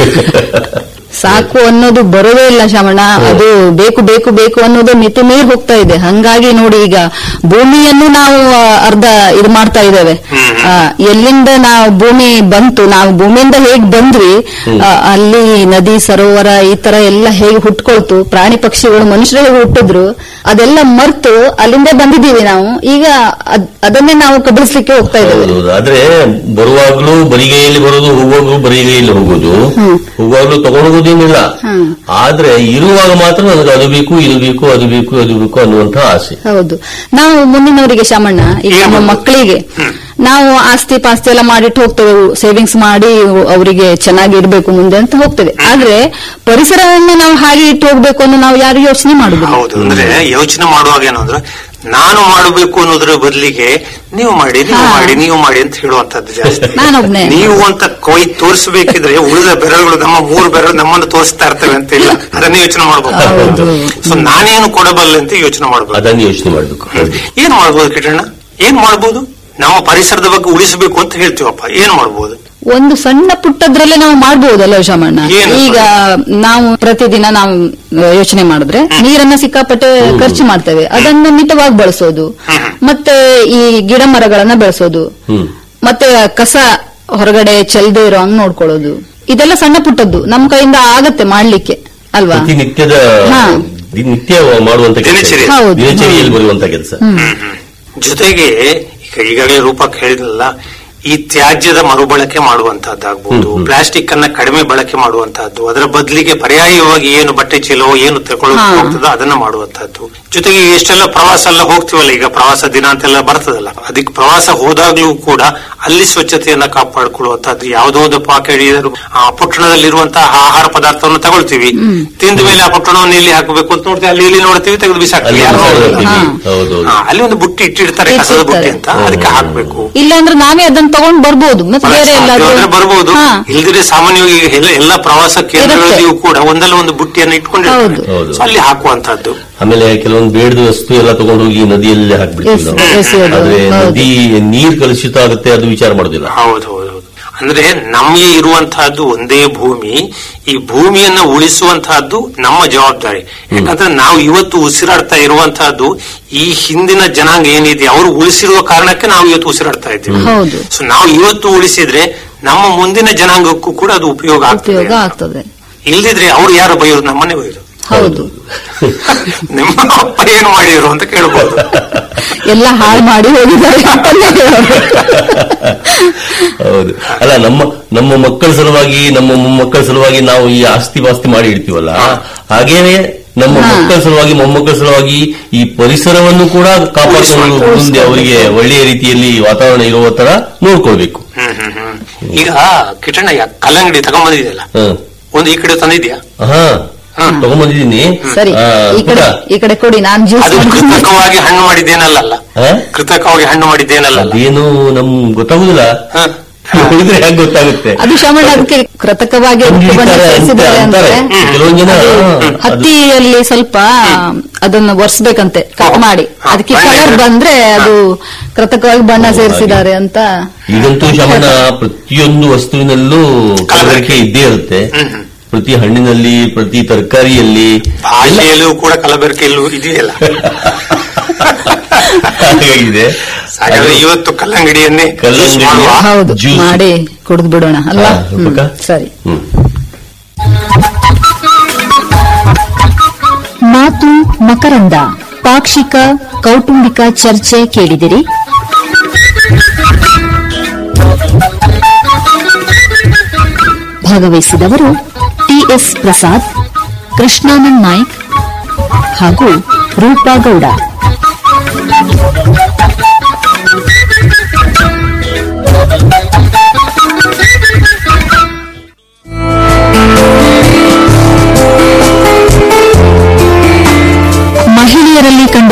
ಸಾಕು ಅನ್ನೋದು ಬರೋದೇ ಇಲ್ಲ ಶಮಣ ಅದು ಬೇಕು ಬೇಕು ಬೇಕು ಅನ್ನೋದು ಮಿತಿ ಮೀರಿ ಹೋಗ್ತಾ ಇದೆ ಹಂಗಾಗಿ ನೋಡಿ ಈಗ ಭೂಮಿಯನ್ನು ನಾವು ಆ, ಅರ್ಧ ಇದು ಮಾಡ್ತಾ ಇದ್ದೇವೆ ಆ, ಎಲ್ಲಿಂದ ನಾವು ಭೂಮಿ ಬಂತು ನಾವು ಭೂಮಿಯಿಂದ ಹೇಗ್ ಬಂದ್ವಿ ಆ, ಅಲ್ಲಿ ನದಿ ಸರೋವರ ಈ ತರ ಎಲ್ಲ ಹೇಗೆ ಹುಟ್ಕೊಳ್ತು ಪ್ರಾಣಿ ಪಕ್ಷಿಗಳು ಮನುಷ್ಯರು ಹೇಗೆ ಹುಟ್ಟಿದ್ರು ಅದೆಲ್ಲ ಮರ್ತು ಅಲ್ಲಿಂದ ಬಂದಿದ್ದೀವಿ ನಾವು ಈಗ ಅದ್- ಅದನ್ನೇ ನಾವು ಕಬಳಿಸ್ಲಿಕ್ಕೆ ಹೋಗ್ತಾ ಇದ್ದೇವೆ ಹೌದು ಆದ್ರೆ ಬರುವಾಗ್ಲೂ ಬರಿಗೈಯಲ್ಲಿ ಬರೋದು ಹೋಗುವಾಗ್ಲೂ ಬರಿಗೈಯಲ್ಲಿ ಹೋಗೋದು ಹೋಗುವಾಗ್ಲೂ ತಗೊಂಡೋಗೋದೇನಿಲ್ಲ ಆದ್ರೆ ಇರುವಾಗ ಮಾತ್ರ ನನಗೆ ಅದು ಬೇಕು ಇದು ಬೇಕು ಅದು ಬೇಕು ಅದು ಬೇಕು ಅನ್ನುವಂತ ಆಸೆ ಹೌದು ನಾವು ಮುಂದಿನವರಿಗೆ ಶಮಣ್ಣ ಈಗ ನಮ್ಮ ಮಕ್ಕಳಿಗೆ ನಾವು ಆಸ್ತಿ ಪಾಸ್ತಿ ಎಲ್ಲ ಮಾಡಿಟ್ಟು ಹೋಗ್ತೇವೆ ಸೇವಿಂಗ್ಸ್ ಮಾಡಿ ಅವರಿಗೆ ಚೆನ್ನಾಗಿ ಇರ್ಬೇಕು ಮುಂದೆ ಅಂತ ಹೋಗ್ತೇವೆ ಆದ್ರೆ ಪರಿಸರವನ್ನ ನಾವು ಹಾಗೆ ಇಟ್ಟು ಹೋಗ್ಬೇಕು ಅನ್ನೋ ನಾವು ಯಾರು ಯೋಚನೆ ಮಾಡುದಿಲ್ಲ ಹೌದು ಅಂದ್ರೆ ಯೋಚನೆ ಮಾಡುವಾಗ ಏನು ಅಂದ್ರೆ ನಾನು ಮಾಡಬೇಕು ಅನ್ನೋದ್ರ ಬದಲಿಗೆ ನೀವು ಮಾಡಿ ನೀವು ಮಾಡಿ ನೀವು ಮಾಡಿ ಅಂತ ಹೇಳುವಂತದ್ದು ಜಾಸ್ತಿ ನಾನೊಬ್ನೇ. ನೀವು ಅಂತ ಕೈ ತೋರಿಸಬೇಕಿದ್ರೆ ಉಳಿದ ಬೆರಳುಗಳು ನಮ್ಮ ಮೂರು ಬೆರಳು ನಮ್ಮನ್ನು ತೋರಿಸ್ತಾ ಇರ್ತವೆ ಅಂತ ಇಲ್ಲ ಅದನ್ನ ಯೋಚನೆ ಮಾಡ್ಬೇಕು ಸೊ ನಾನೇನು ಕೊಡಬಲ್ಲೆ ಅಂತ ಯೋಚನೆ ಮಾಡ್ಬೇಕು ಅದನ್ನು ಯೋಚನೆ ಮಾಡ್ಬೇಕು ಹೌದು. ಏನ್ ಮಾಡ್ಬೋದು ಕಿಟಣ್ಣ ಏನ್ ಮಾಡ್ಬೋದು ನಮ್ಮ ಪರಿಸರದ ಬಗ್ಗೆ ಉಳಿಸಬೇಕು ಅಂತ ಹೇಳ್ತೀವಪ್ಪ ಏನ್ ಮಾಡ್ಬೋದು ಒಂದು ಸಣ್ಣ ಪುಟ್ಟದ್ರಲ್ಲೇ ನಾವು ಮಾಡಬಹುದಲ್ಲ ಶಮಣ್ಣ ಏನು? ಈಗ ನಾವು ಪ್ರತಿದಿನ ನಾವು ಯೋಚನೆ ಮಾಡಿದ್ರೆ ನೀರನ್ನ ಸಿಕ್ಕಾಪಟ್ಟೆ ಖರ್ಚು ಮಾಡ್ತೇವೆ ಅದನ್ನು ಮಿತವಾಗಿ ಬಳಸೋದು ಮತ್ತೆ ಈ ಗಿಡ ಮರಗಳನ್ನ ಬೆಳೆಸೋದು ಹ್ಮ್ ಮತ್ತೆ ಕಸ ಹೊರಗಡೆ ಚೆಲ್ದೇ ಇರೋ ಹಂಗ್ ನೋಡ್ಕೊಳ್ಳೋದು ಇದೆಲ್ಲ ಸಣ್ಣ ಪುಟ್ಟದ್ದು ನಮ್ ಕೈಯಿಂದ ಆಗತ್ತೆ ಮಾಡ್ಲಿಕ್ಕೆ ಅಲ್ವಾ ಪ್ರತಿನಿತ್ಯದ ಹಾ. ದಿ- ನಿತ್ಯ ಮಾಡುವಂತ ಕೆಲಸ ದಿನಚರಿ. ಹೌದು, ದಿನಚರಿಯಲ್ಲಿ ಬರುವಂತ ಕೆಲಸ ಜೊತೆಗೆ ಈಗ ಈಗಾಗಲೇ ರೂಪಕ್ ಹೇಳಿದ್ನಲ್ಲ ಈ ತ್ಯಾಜ್ಯದ ಮರುಬಳಕೆ ಮಾಡುವಂತಹದ್ದಾಗಬಹುದು ಪ್ಲಾಸ್ಟಿಕ್ ಅನ್ನ ಕಡಿಮೆ ಬಳಕೆ ಮಾಡುವಂತಹದ್ದು ಅದರ ಬದಲಿಗೆ ಪರ್ಯಾಯವಾಗಿ ಏನು ಬಟ್ಟೆ ಚೀಲವೋ ಏನು ತಗೊಳ್ಳೋಕೆ ಹಾ. ಹೋಗ್ತದೋ ಅದನ್ನ ಮಾಡುವಂತಹದ್ದು ಜೊತೆಗೆ ಎಷ್ಟೆಲ್ಲ ಪ್ರವಾಸ ಎಲ್ಲ ಹೋಗ್ತೀವಲ್ಲ ಈಗ ಪ್ರವಾಸ ದಿನ ಅಂತೆಲ್ಲ ಬರ್ತದಲ್ಲ ಅದಕ್ಕೆ ಪ್ರವಾಸ ಹೋದಾಗ್ಲೂ ಕೂಡ ಅಲ್ಲಿ ಸ್ವಚ್ಛತೆಯನ್ನ ಕಾಪಾಡಿಕೊಳ್ಳುವಂತಹದ್ದು ಯಾವುದೋ ಒಂದು ಪಾಕೆಟ್ ಆ ಪೊಟ್ಟಣದಲ್ಲಿರುವಂತಹ ಆಹಾರ ಪದಾರ್ಥವನ್ನು ತಗೊಳ್ತೀವಿ ತಿಂದ ಮೇಲೆ ಆ ಪೊಟ್ಟಣವನ್ನು ಎಲ್ಲಿ ಹಾಕಬೇಕು ಅಂತ ನೋಡ್ತೀವಿ ಅಲ್ಲಿ ಇಲ್ಲಿ ನೋಡ್ತೀವಿ ತೆಗೆದು ಬಿಸಾಕ್ತೀವಿ ಅಲ್ಲಿ ಯಾರು ನೋಡೋದಿಲ್ಲ. ಹೌದು ಹಾ, ಅಲ್ಲಿ ಒಂದು ಬುಟ್ಟಿ ಇಟ್ಟಿರ್ತಾರೆ ಕಸದ ಬುಟ್ಟಿ ಅಂತ ಅದಕ್ಕೆ ಹಾಕ್ಬೇಕು ಇಲ್ಲಾಂದ್ರೆ ನಾವೇ ಅದನ್ನ ತಗೊಂಡ್ ಬರ್ಬೋದು ಮತ್ತೆ ಬೇರೆ ಸಾಧ್ಯ ಎಲ್ಲಾದ್ರೂ ಆದ್ರೆ ಬರ್ಬೋದು ಹಾ. ಇಲ್ದಿದ್ರೆ ಸಾಮಾನ್ಯವಾಗಿ ಈಗ ಎಲ್ಲ ಎಲ್ಲ ಪ್ರವಾಸ ಕೇಂದ್ರಗಳಲ್ಲಿಯೂ ಕೂಡ ಒಂದಲ್ಲ ಒಂದು ಬುಟ್ಟಿಯನ್ನು ಇಟ್ಕೊಂಡಿರ್ತಾರೆ ಹೌದು. ಸೊ ಅಲ್ಲಿ ಹಾಕುವಂತಹದ್ದು ಆಮೇಲೆ ಕೆಲವೊಂದು ಬೇಡದ ವಸ್ತು ಎಲ್ಲ ತಗೊಂಡೋಗಿ ನದಿಯಲ್ಲಿ ಹಾಕ್ಬಿಡ್ತೀವಿ ಎಸ್- ನಾವು ಎಸೆಯೋದು. ಆದ್ರೆ ಹೌದು. ನದಿ ನೀರ್ ಕಲುಷಿತ ಆಗುತ್ತೆ ಅದು ವಿಚಾರ ಮಾಡೋದಿಲ್ಲ ಹೌದು ಹೌದು ಹೌದು ಅಂದ್ರೆ ನಮಗೆ ಇರುವಂತಹದ್ದು ಒಂದೇ ಭೂಮಿ ಈ ಭೂಮಿಯನ್ನ ಉಳಿಸುವಂತಹದ್ದು ನಮ್ಮ ಜವಾಬ್ದಾರಿ ಯಾಕಂದ್ರೆ ನಾವು ಇವತ್ತು ಉಸಿರಾಡ್ತಾ ಇರುವಂತಹದ್ದು ಈ ಹಿಂದಿನ ಜನಾಂಗ ಏನಿದೆ ಅವರು ಉಳಿಸಿರುವ ಕಾರಣಕ್ಕೆ ನಾವು ಇವತ್ತು ಉಸಿರಾಡ್ತಾ ಇದ್ದೀವಿ ಹೌದು ಸೊ ನಾವು ಇವತ್ತು ಉಳಿಸಿದ್ರೆ ನಮ್ಮ ಮುಂದಿನ ಜನಾಂಗಕ್ಕೂ ಕೂಡ ಅದು ಉಪಯೋಗ ಉಪಯೋಗ ಆಗ್ತದೆ ಆಗ್ತದೆ ಇಲ್ದಿದ್ರೆ ಅವ್ರು ಯಾರು ಬೈಯೋದು ನಮ್ಮನ್ನೇ ಬೈಯೋದು ಹೌದು ನಿಮ್ಮ ಅಪ್ಪ ಏನು ಮಾಡಿದ್ರು ಅಂತ ಕೇಳ್ಬೋದು ಎಲ್ಲ ಹಾಳು ಮಾಡಿ ಹೋಗಿದ್ದಾರೆ ಅಂತಲೇ ಹೇಳ್ಬೇಕು. ಹೌದು ಅಲ್ಲ ನಮ್ಮ ನಮ್ಮ ಮಕ್ಕಳ ಸಲುವಾಗಿ ನಮ್ಮ ಮೊಮ್ಮಕ್ಕಳ ಸಲುವಾಗಿ ನಾವು ಈ ಆಸ್ತಿ ಪಾಸ್ತಿ ಮಾಡಿ ಇಡ್ತೀವಲ್ಲ ಹಾಗೇನೆ ನಮ್ಮ ಮಕ್ಕಳ ಸಲುವಾಗಿ ಮೊಮ್ಮಕ್ಕಳ ಸಲುವಾಗಿ ಈ ಪರಿಸರವನ್ನು ಕೂಡ ಕಾಪಾಡಿಕೊಂಡು ಮುಂದೆ ಅವರಿಗೆ ಒಳ್ಳೆಯ ರೀತಿಯಲ್ಲಿ ವಾತಾವರಣ ಇರುವ ತರ ನೋಡ್ಕೊಳ್ಬೇಕು ಹ್ಮ್ ಹ್ಮ್ ಹ್ಮ್ ಈಗ ಕಿಟಣ್ಣ ಯಾ- ಕಲ್ಲಂಗಡಿ ತಗೊಂಬಂದಿದೆಯಲ್ಲ ಹ್ಮ್. ಒಂದು ಈ ಕಡೆ ತಂದಿದ್ಯಾ ಹಾ ತಗೊಂಬಂದಿದ್ದೀನಿ ಸರಿ ಆ, ಈ ಕಡೆ ಪುಟ್ಟ, ಈ ಕಡೆ ಕೊಡಿ ನಾನ್ ಜ್ಯೂಸ್ ಅದು ಕೃತಕವಾಗಿ ಹಣ್ಣು ಮಾಡಿದ್ದೇನಲ್ಲ ಆ? ಕೃತಕವಾಗಿ ಹಣ್ಣು ಮಾಡಿದ್ದೇನಲ್ಲ ಅದೇನು ನಮ್ ಗೊತ್ತಾಗುದಿಲ್ಲ ನೋಡಿದ್ರೆ ಹೆಂಗ್ ಗೊತ್ತಾಗುತ್ತೆ ಅದು ಶ್ರಮಣ ಅದಕ್ಕೆ ಕೃತಕವಾಗಿ ಅದಕ್ಕೆ ಬಣ್ಣ ಹಿಡಿತಾರೆ ಅಂತ ಸೇರಿಸಿದ್ದಾರೆ ಅಂದ್ರೆ ಅಂತಾರೆ. ಕೆಲವೊಂದ್ ಜನ ಅದು ಅದು- ಹತ್ತಿಯಲ್ಲಿ ಸ್ವಲ್ಪ ಅದನ್ನ ಒರೆಸ್ಬೇಕಂತೆ ಕಟ್ ಮಾಡಿ ಅದಕ್ಕೆ ಕಲರ್ ಬಂದ್ರೆ ಅದು ಕೃತಕವಾಗಿ ಬಣ್ಣ ಸೇರಿಸಿದ್ದಾರೆ ಅಂತ ಈಗಂತೂ ಶಮನ ಪ್ರತಿಯೊಂದು ವಸ್ತುವಿನಲ್ಲೂ ಕಲಬೆರಕೆ ಇದ್ದೇ ಇರುತ್ತೆ ಪ್ರತಿ ಹಣ್ಣಿನಲ್ಲಿ ಪ್ರತಿ ತರಕಾರಿಯಲ್ಲಿ ಭಾಷೆಯಲ್ಲೂ ಕೂಡ ಕಲಬೆರಕೆಯಲ್ಲೂ ಇದೆಯಲ್ಲ ಹಾಗಾಗಿದೆ ಹಾಗಾದ್ರೆ ಇವತ್ತು ಕಲ್ಲಂಗಡಿಯನ್ನೇ ಕಲ್ಲಂಗಡಿ ಜ್ಯೂಸ್ ಮಾಡುವ. ಹೌದು ಜ್ಯೂಸ್. ಮಾಡಿ ಕುಡಿದು ಬಿಡೋಣ ಅಲ್ವಾ ಹಾ, ಹ್ಮ್, ರೂಪಕ? ಸರಿ ಹ್ಮ್. ಮಾತು ಮಕರಂದ ಪಾಕ್ಷಿಕ ಕೌಟುಂಬಿಕ ಚರ್ಚೆ ಕೇಳಿದಿರಿ ಭಾಗವಹಿಸಿದವರು ಟಿಎಸ್ ಪ್ರಸಾದ್ ಕೃಷ್ಣಾನಂದ್ ನಾಯ್ಕ್ ಹಾಗೂ ರೂಪಾ ಗೌಡ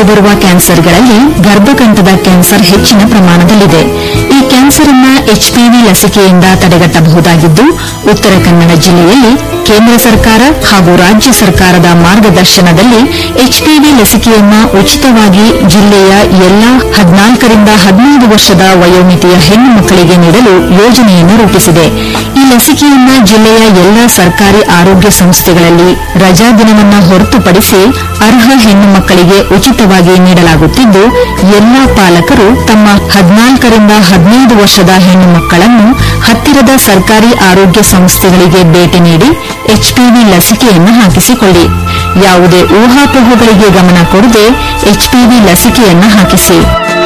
ಕಂಡುಬರುವ ಕ್ಯಾನ್ಸರ್ಗಳಲ್ಲಿ ಗರ್ಭಕಂಠದ ಕ್ಯಾನ್ಸರ್ ಹೆಚ್ಚಿನ ಪ್ರಮಾಣದಲ್ಲಿದೆ ಈ ಕ್ಯಾನ್ಸರ್ ಅನ್ನ ಎಚ್ಪಿವಿ ಲಸಿಕೆಯಿಂದ ತಡೆಗಟ್ಟಬಹುದಾಗಿದ್ದು ಉತ್ತರ ಕನ್ನಡ ಜಿಲ್ಲೆಯಲ್ಲಿ ಕೇಂದ್ರ ಸರ್ಕಾರ ಹಾಗೂ ರಾಜ್ಯ ಸರ್ಕಾರದ ಮಾರ್ಗದರ್ಶನದಲ್ಲಿ ಎಚ್ಪಿವಿ ಲಸಿಕೆಯನ್ನ ಉಚಿತವಾಗಿ ಜಿಲ್ಲೆಯ ಎಲ್ಲಾ ಹದಿನಾಲ್ಕರಿಂದ ಹದಿನೈದು ವರ್ಷದ ವಯೋಮಿತಿಯ ಹೆಣ್ಣು ಮಕ್ಕಳಿಗೆ ನೀಡಲು ಯೋಜನೆಯನ್ನು ರೂಪಿಸಿದೆ ಈ ಲಸಿಕೆಯನ್ನ ಜಿಲ್ಲೆಯ ಎಲ್ಲಾ ಸರ್ಕಾರಿ ಆರೋಗ್ಯ ಸಂಸ್ಥೆಗಳಲ್ಲಿ ರಜಾ ದಿನವನ್ನ ಹೊರತುಪಡಿಸಿ ಅರ್ಹ ಹೆಣ್ಣು ಮಕ್ಕಳಿಗೆ ಉಚಿತವಾಗಿ ನೀಡಲಾಗುತ್ತಿದ್ದು ಎಲ್ಲಾ ಪಾಲಕರು ತಮ್ಮ ಹದಿನಾಲ್ಕರಿಂದ ಹದಿನೈದು ವರ್ಷದ ಹೆಣ್ಣು ಮಕ್ಕಳನ್ನು ಹತ್ತಿರದ ಸರ್ಕಾರಿ ಆರೋಗ್ಯ ಸಂಸ್ಥೆಗಳಿಗೆ ಭೇಟಿ ನೀಡಿ ಎಚ್ಪಿವಿ ಲಸಿಕೆಯನ್ನು ಹಾಕಿಸಿಕೊಳ್ಳಿ ಯಾವುದೇ ಊಹಾಪೋಹಗಳಿಗೆ ಗಮನ ಕೊಡದೆ ಎಚ್ಪಿವಿ ಲಸಿಕೆಯನ್ನು ಹಾಕಿಸಿ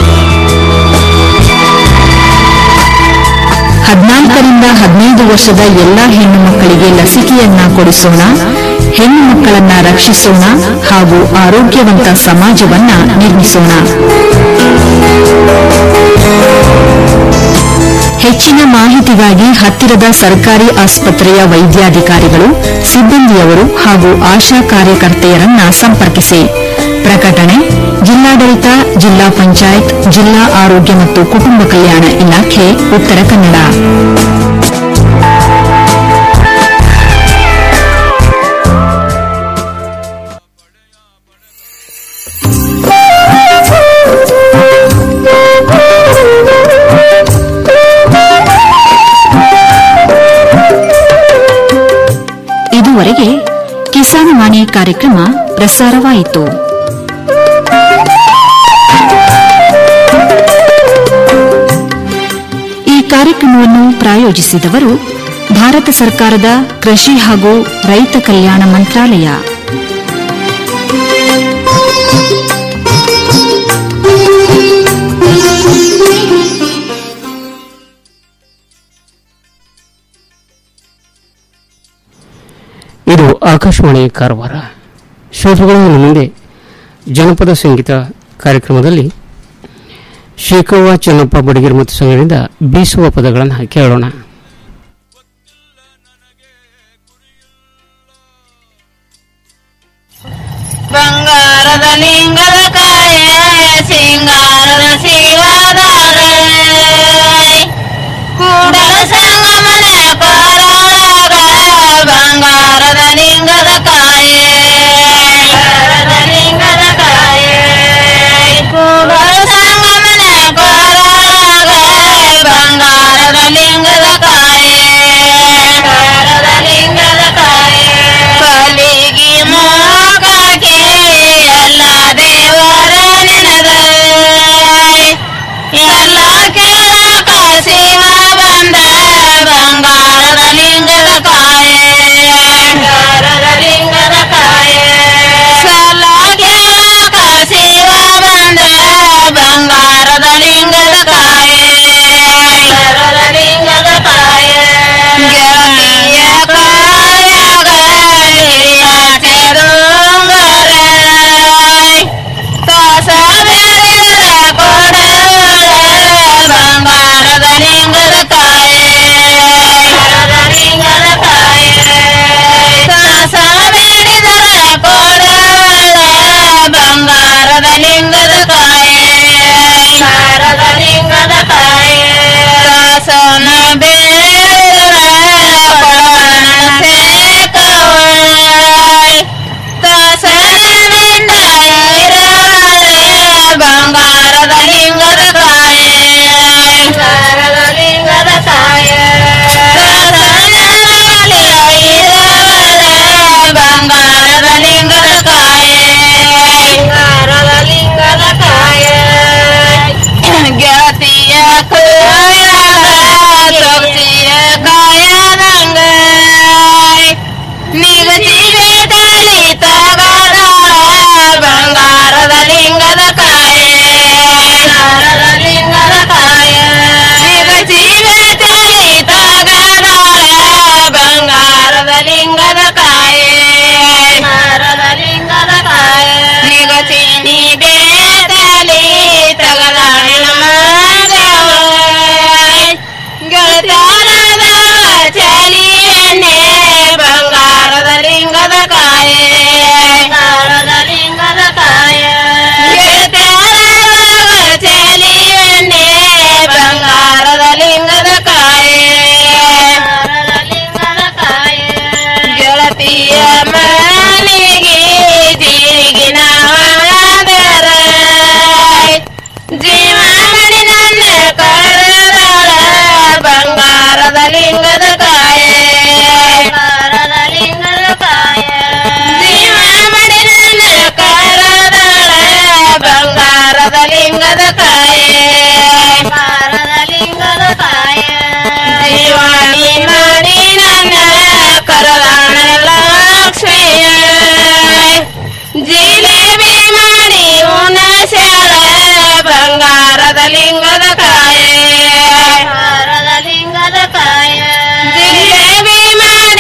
ಹದಿನಾಲ್ಕರಿಂದ ಹದಿನೈದು ವರ್ಷದ ಎಲ್ಲಾ ಹೆಣ್ಣು ಮಕ್ಕಳಿಗೆ ಲಸಿಕೆಯನ್ನ ಕೊಡಿಸೋಣ ಹೆಣ್ಣು ಮಕ್ಕಳನ್ನ ರಕ್ಷಿಸೋಣ ಹಾಗೂ ಆರೋಗ್ಯವಂತ ಸಮಾಜವನ್ನ ನಿರ್ಮಿಸೋಣ ಹೆಚ್ಚಿನ ಮಾಹಿತಿಗಾಗಿ ಹತ್ತಿರದ ಸರ್ಕಾರಿ ಆಸ್ಪತ್ರೆಯ ವೈದ್ಯಾಧಿಕಾರಿಗಳು ಸಿಬ್ಬಂದಿಯವರು ಹಾಗೂ ಆಶಾ ಕಾರ್ಯಕರ್ತೆಯರನ್ನ ಸಂಪರ್ಕಿಸಿ ಪ್ರಕಟಣೆ ಜಿಲ್ಲಾಡಳಿತ ಜಿಲ್ಲಾ ಪಂಚಾಯತ್ ಜಿಲ್ಲಾ ಆರೋಗ್ಯ ಮತ್ತು ಕುಟುಂಬ ಕಲ್ಯಾಣ ಇಲಾಖೆ ಉತ್ತರ ಕನ್ನಡ ಇದುವರೆಗೆ ಕಿಸಾನ್ ವಾಣಿ ಕಾರ್ಯಕ್ರಮ ಪ್ರಸಾರವಾಯಿತು ಈ ಕಾರ್ಯಕ್ರಮವನ್ನು ಪ್ರಾಯೋಜಿಸಿದವರು ಭಾರತ ಸರ್ಕಾರದ ಕೃಷಿ ಹಾಗೂ ರೈತ ಕಲ್ಯಾಣ ಮಂತ್ರಾಲಯ ಇದು ಆಕಾಶವಾಣಿ ಕಾರವಾರ ಶ್ರೋತೃಗಳು ಇನ್ನು ಮುಂದೆ ಜನಪದ ಸಂಗೀತ ಕಾರ್ಯಕ್ರಮದಲ್ಲಿ ಶೇಖವ್ವ ಚೆನ್ನಪ್ಪ ಬಡಗೇರ್ ಮತ್ತು ಸಂಘದಿಂದ ಬೀಸುವ ಪದಗಳನ್ನು ಕೇಳೋಣ ಬಂಗಾರದ ಲಿಂಗದ ಕಾಯ ಸಿಂಗಾರದ ಶಿವದಾರ ಕೂಡಲ ಸಂಗಮನ ಕೊರಳಾಗ ಬಂಗಾರ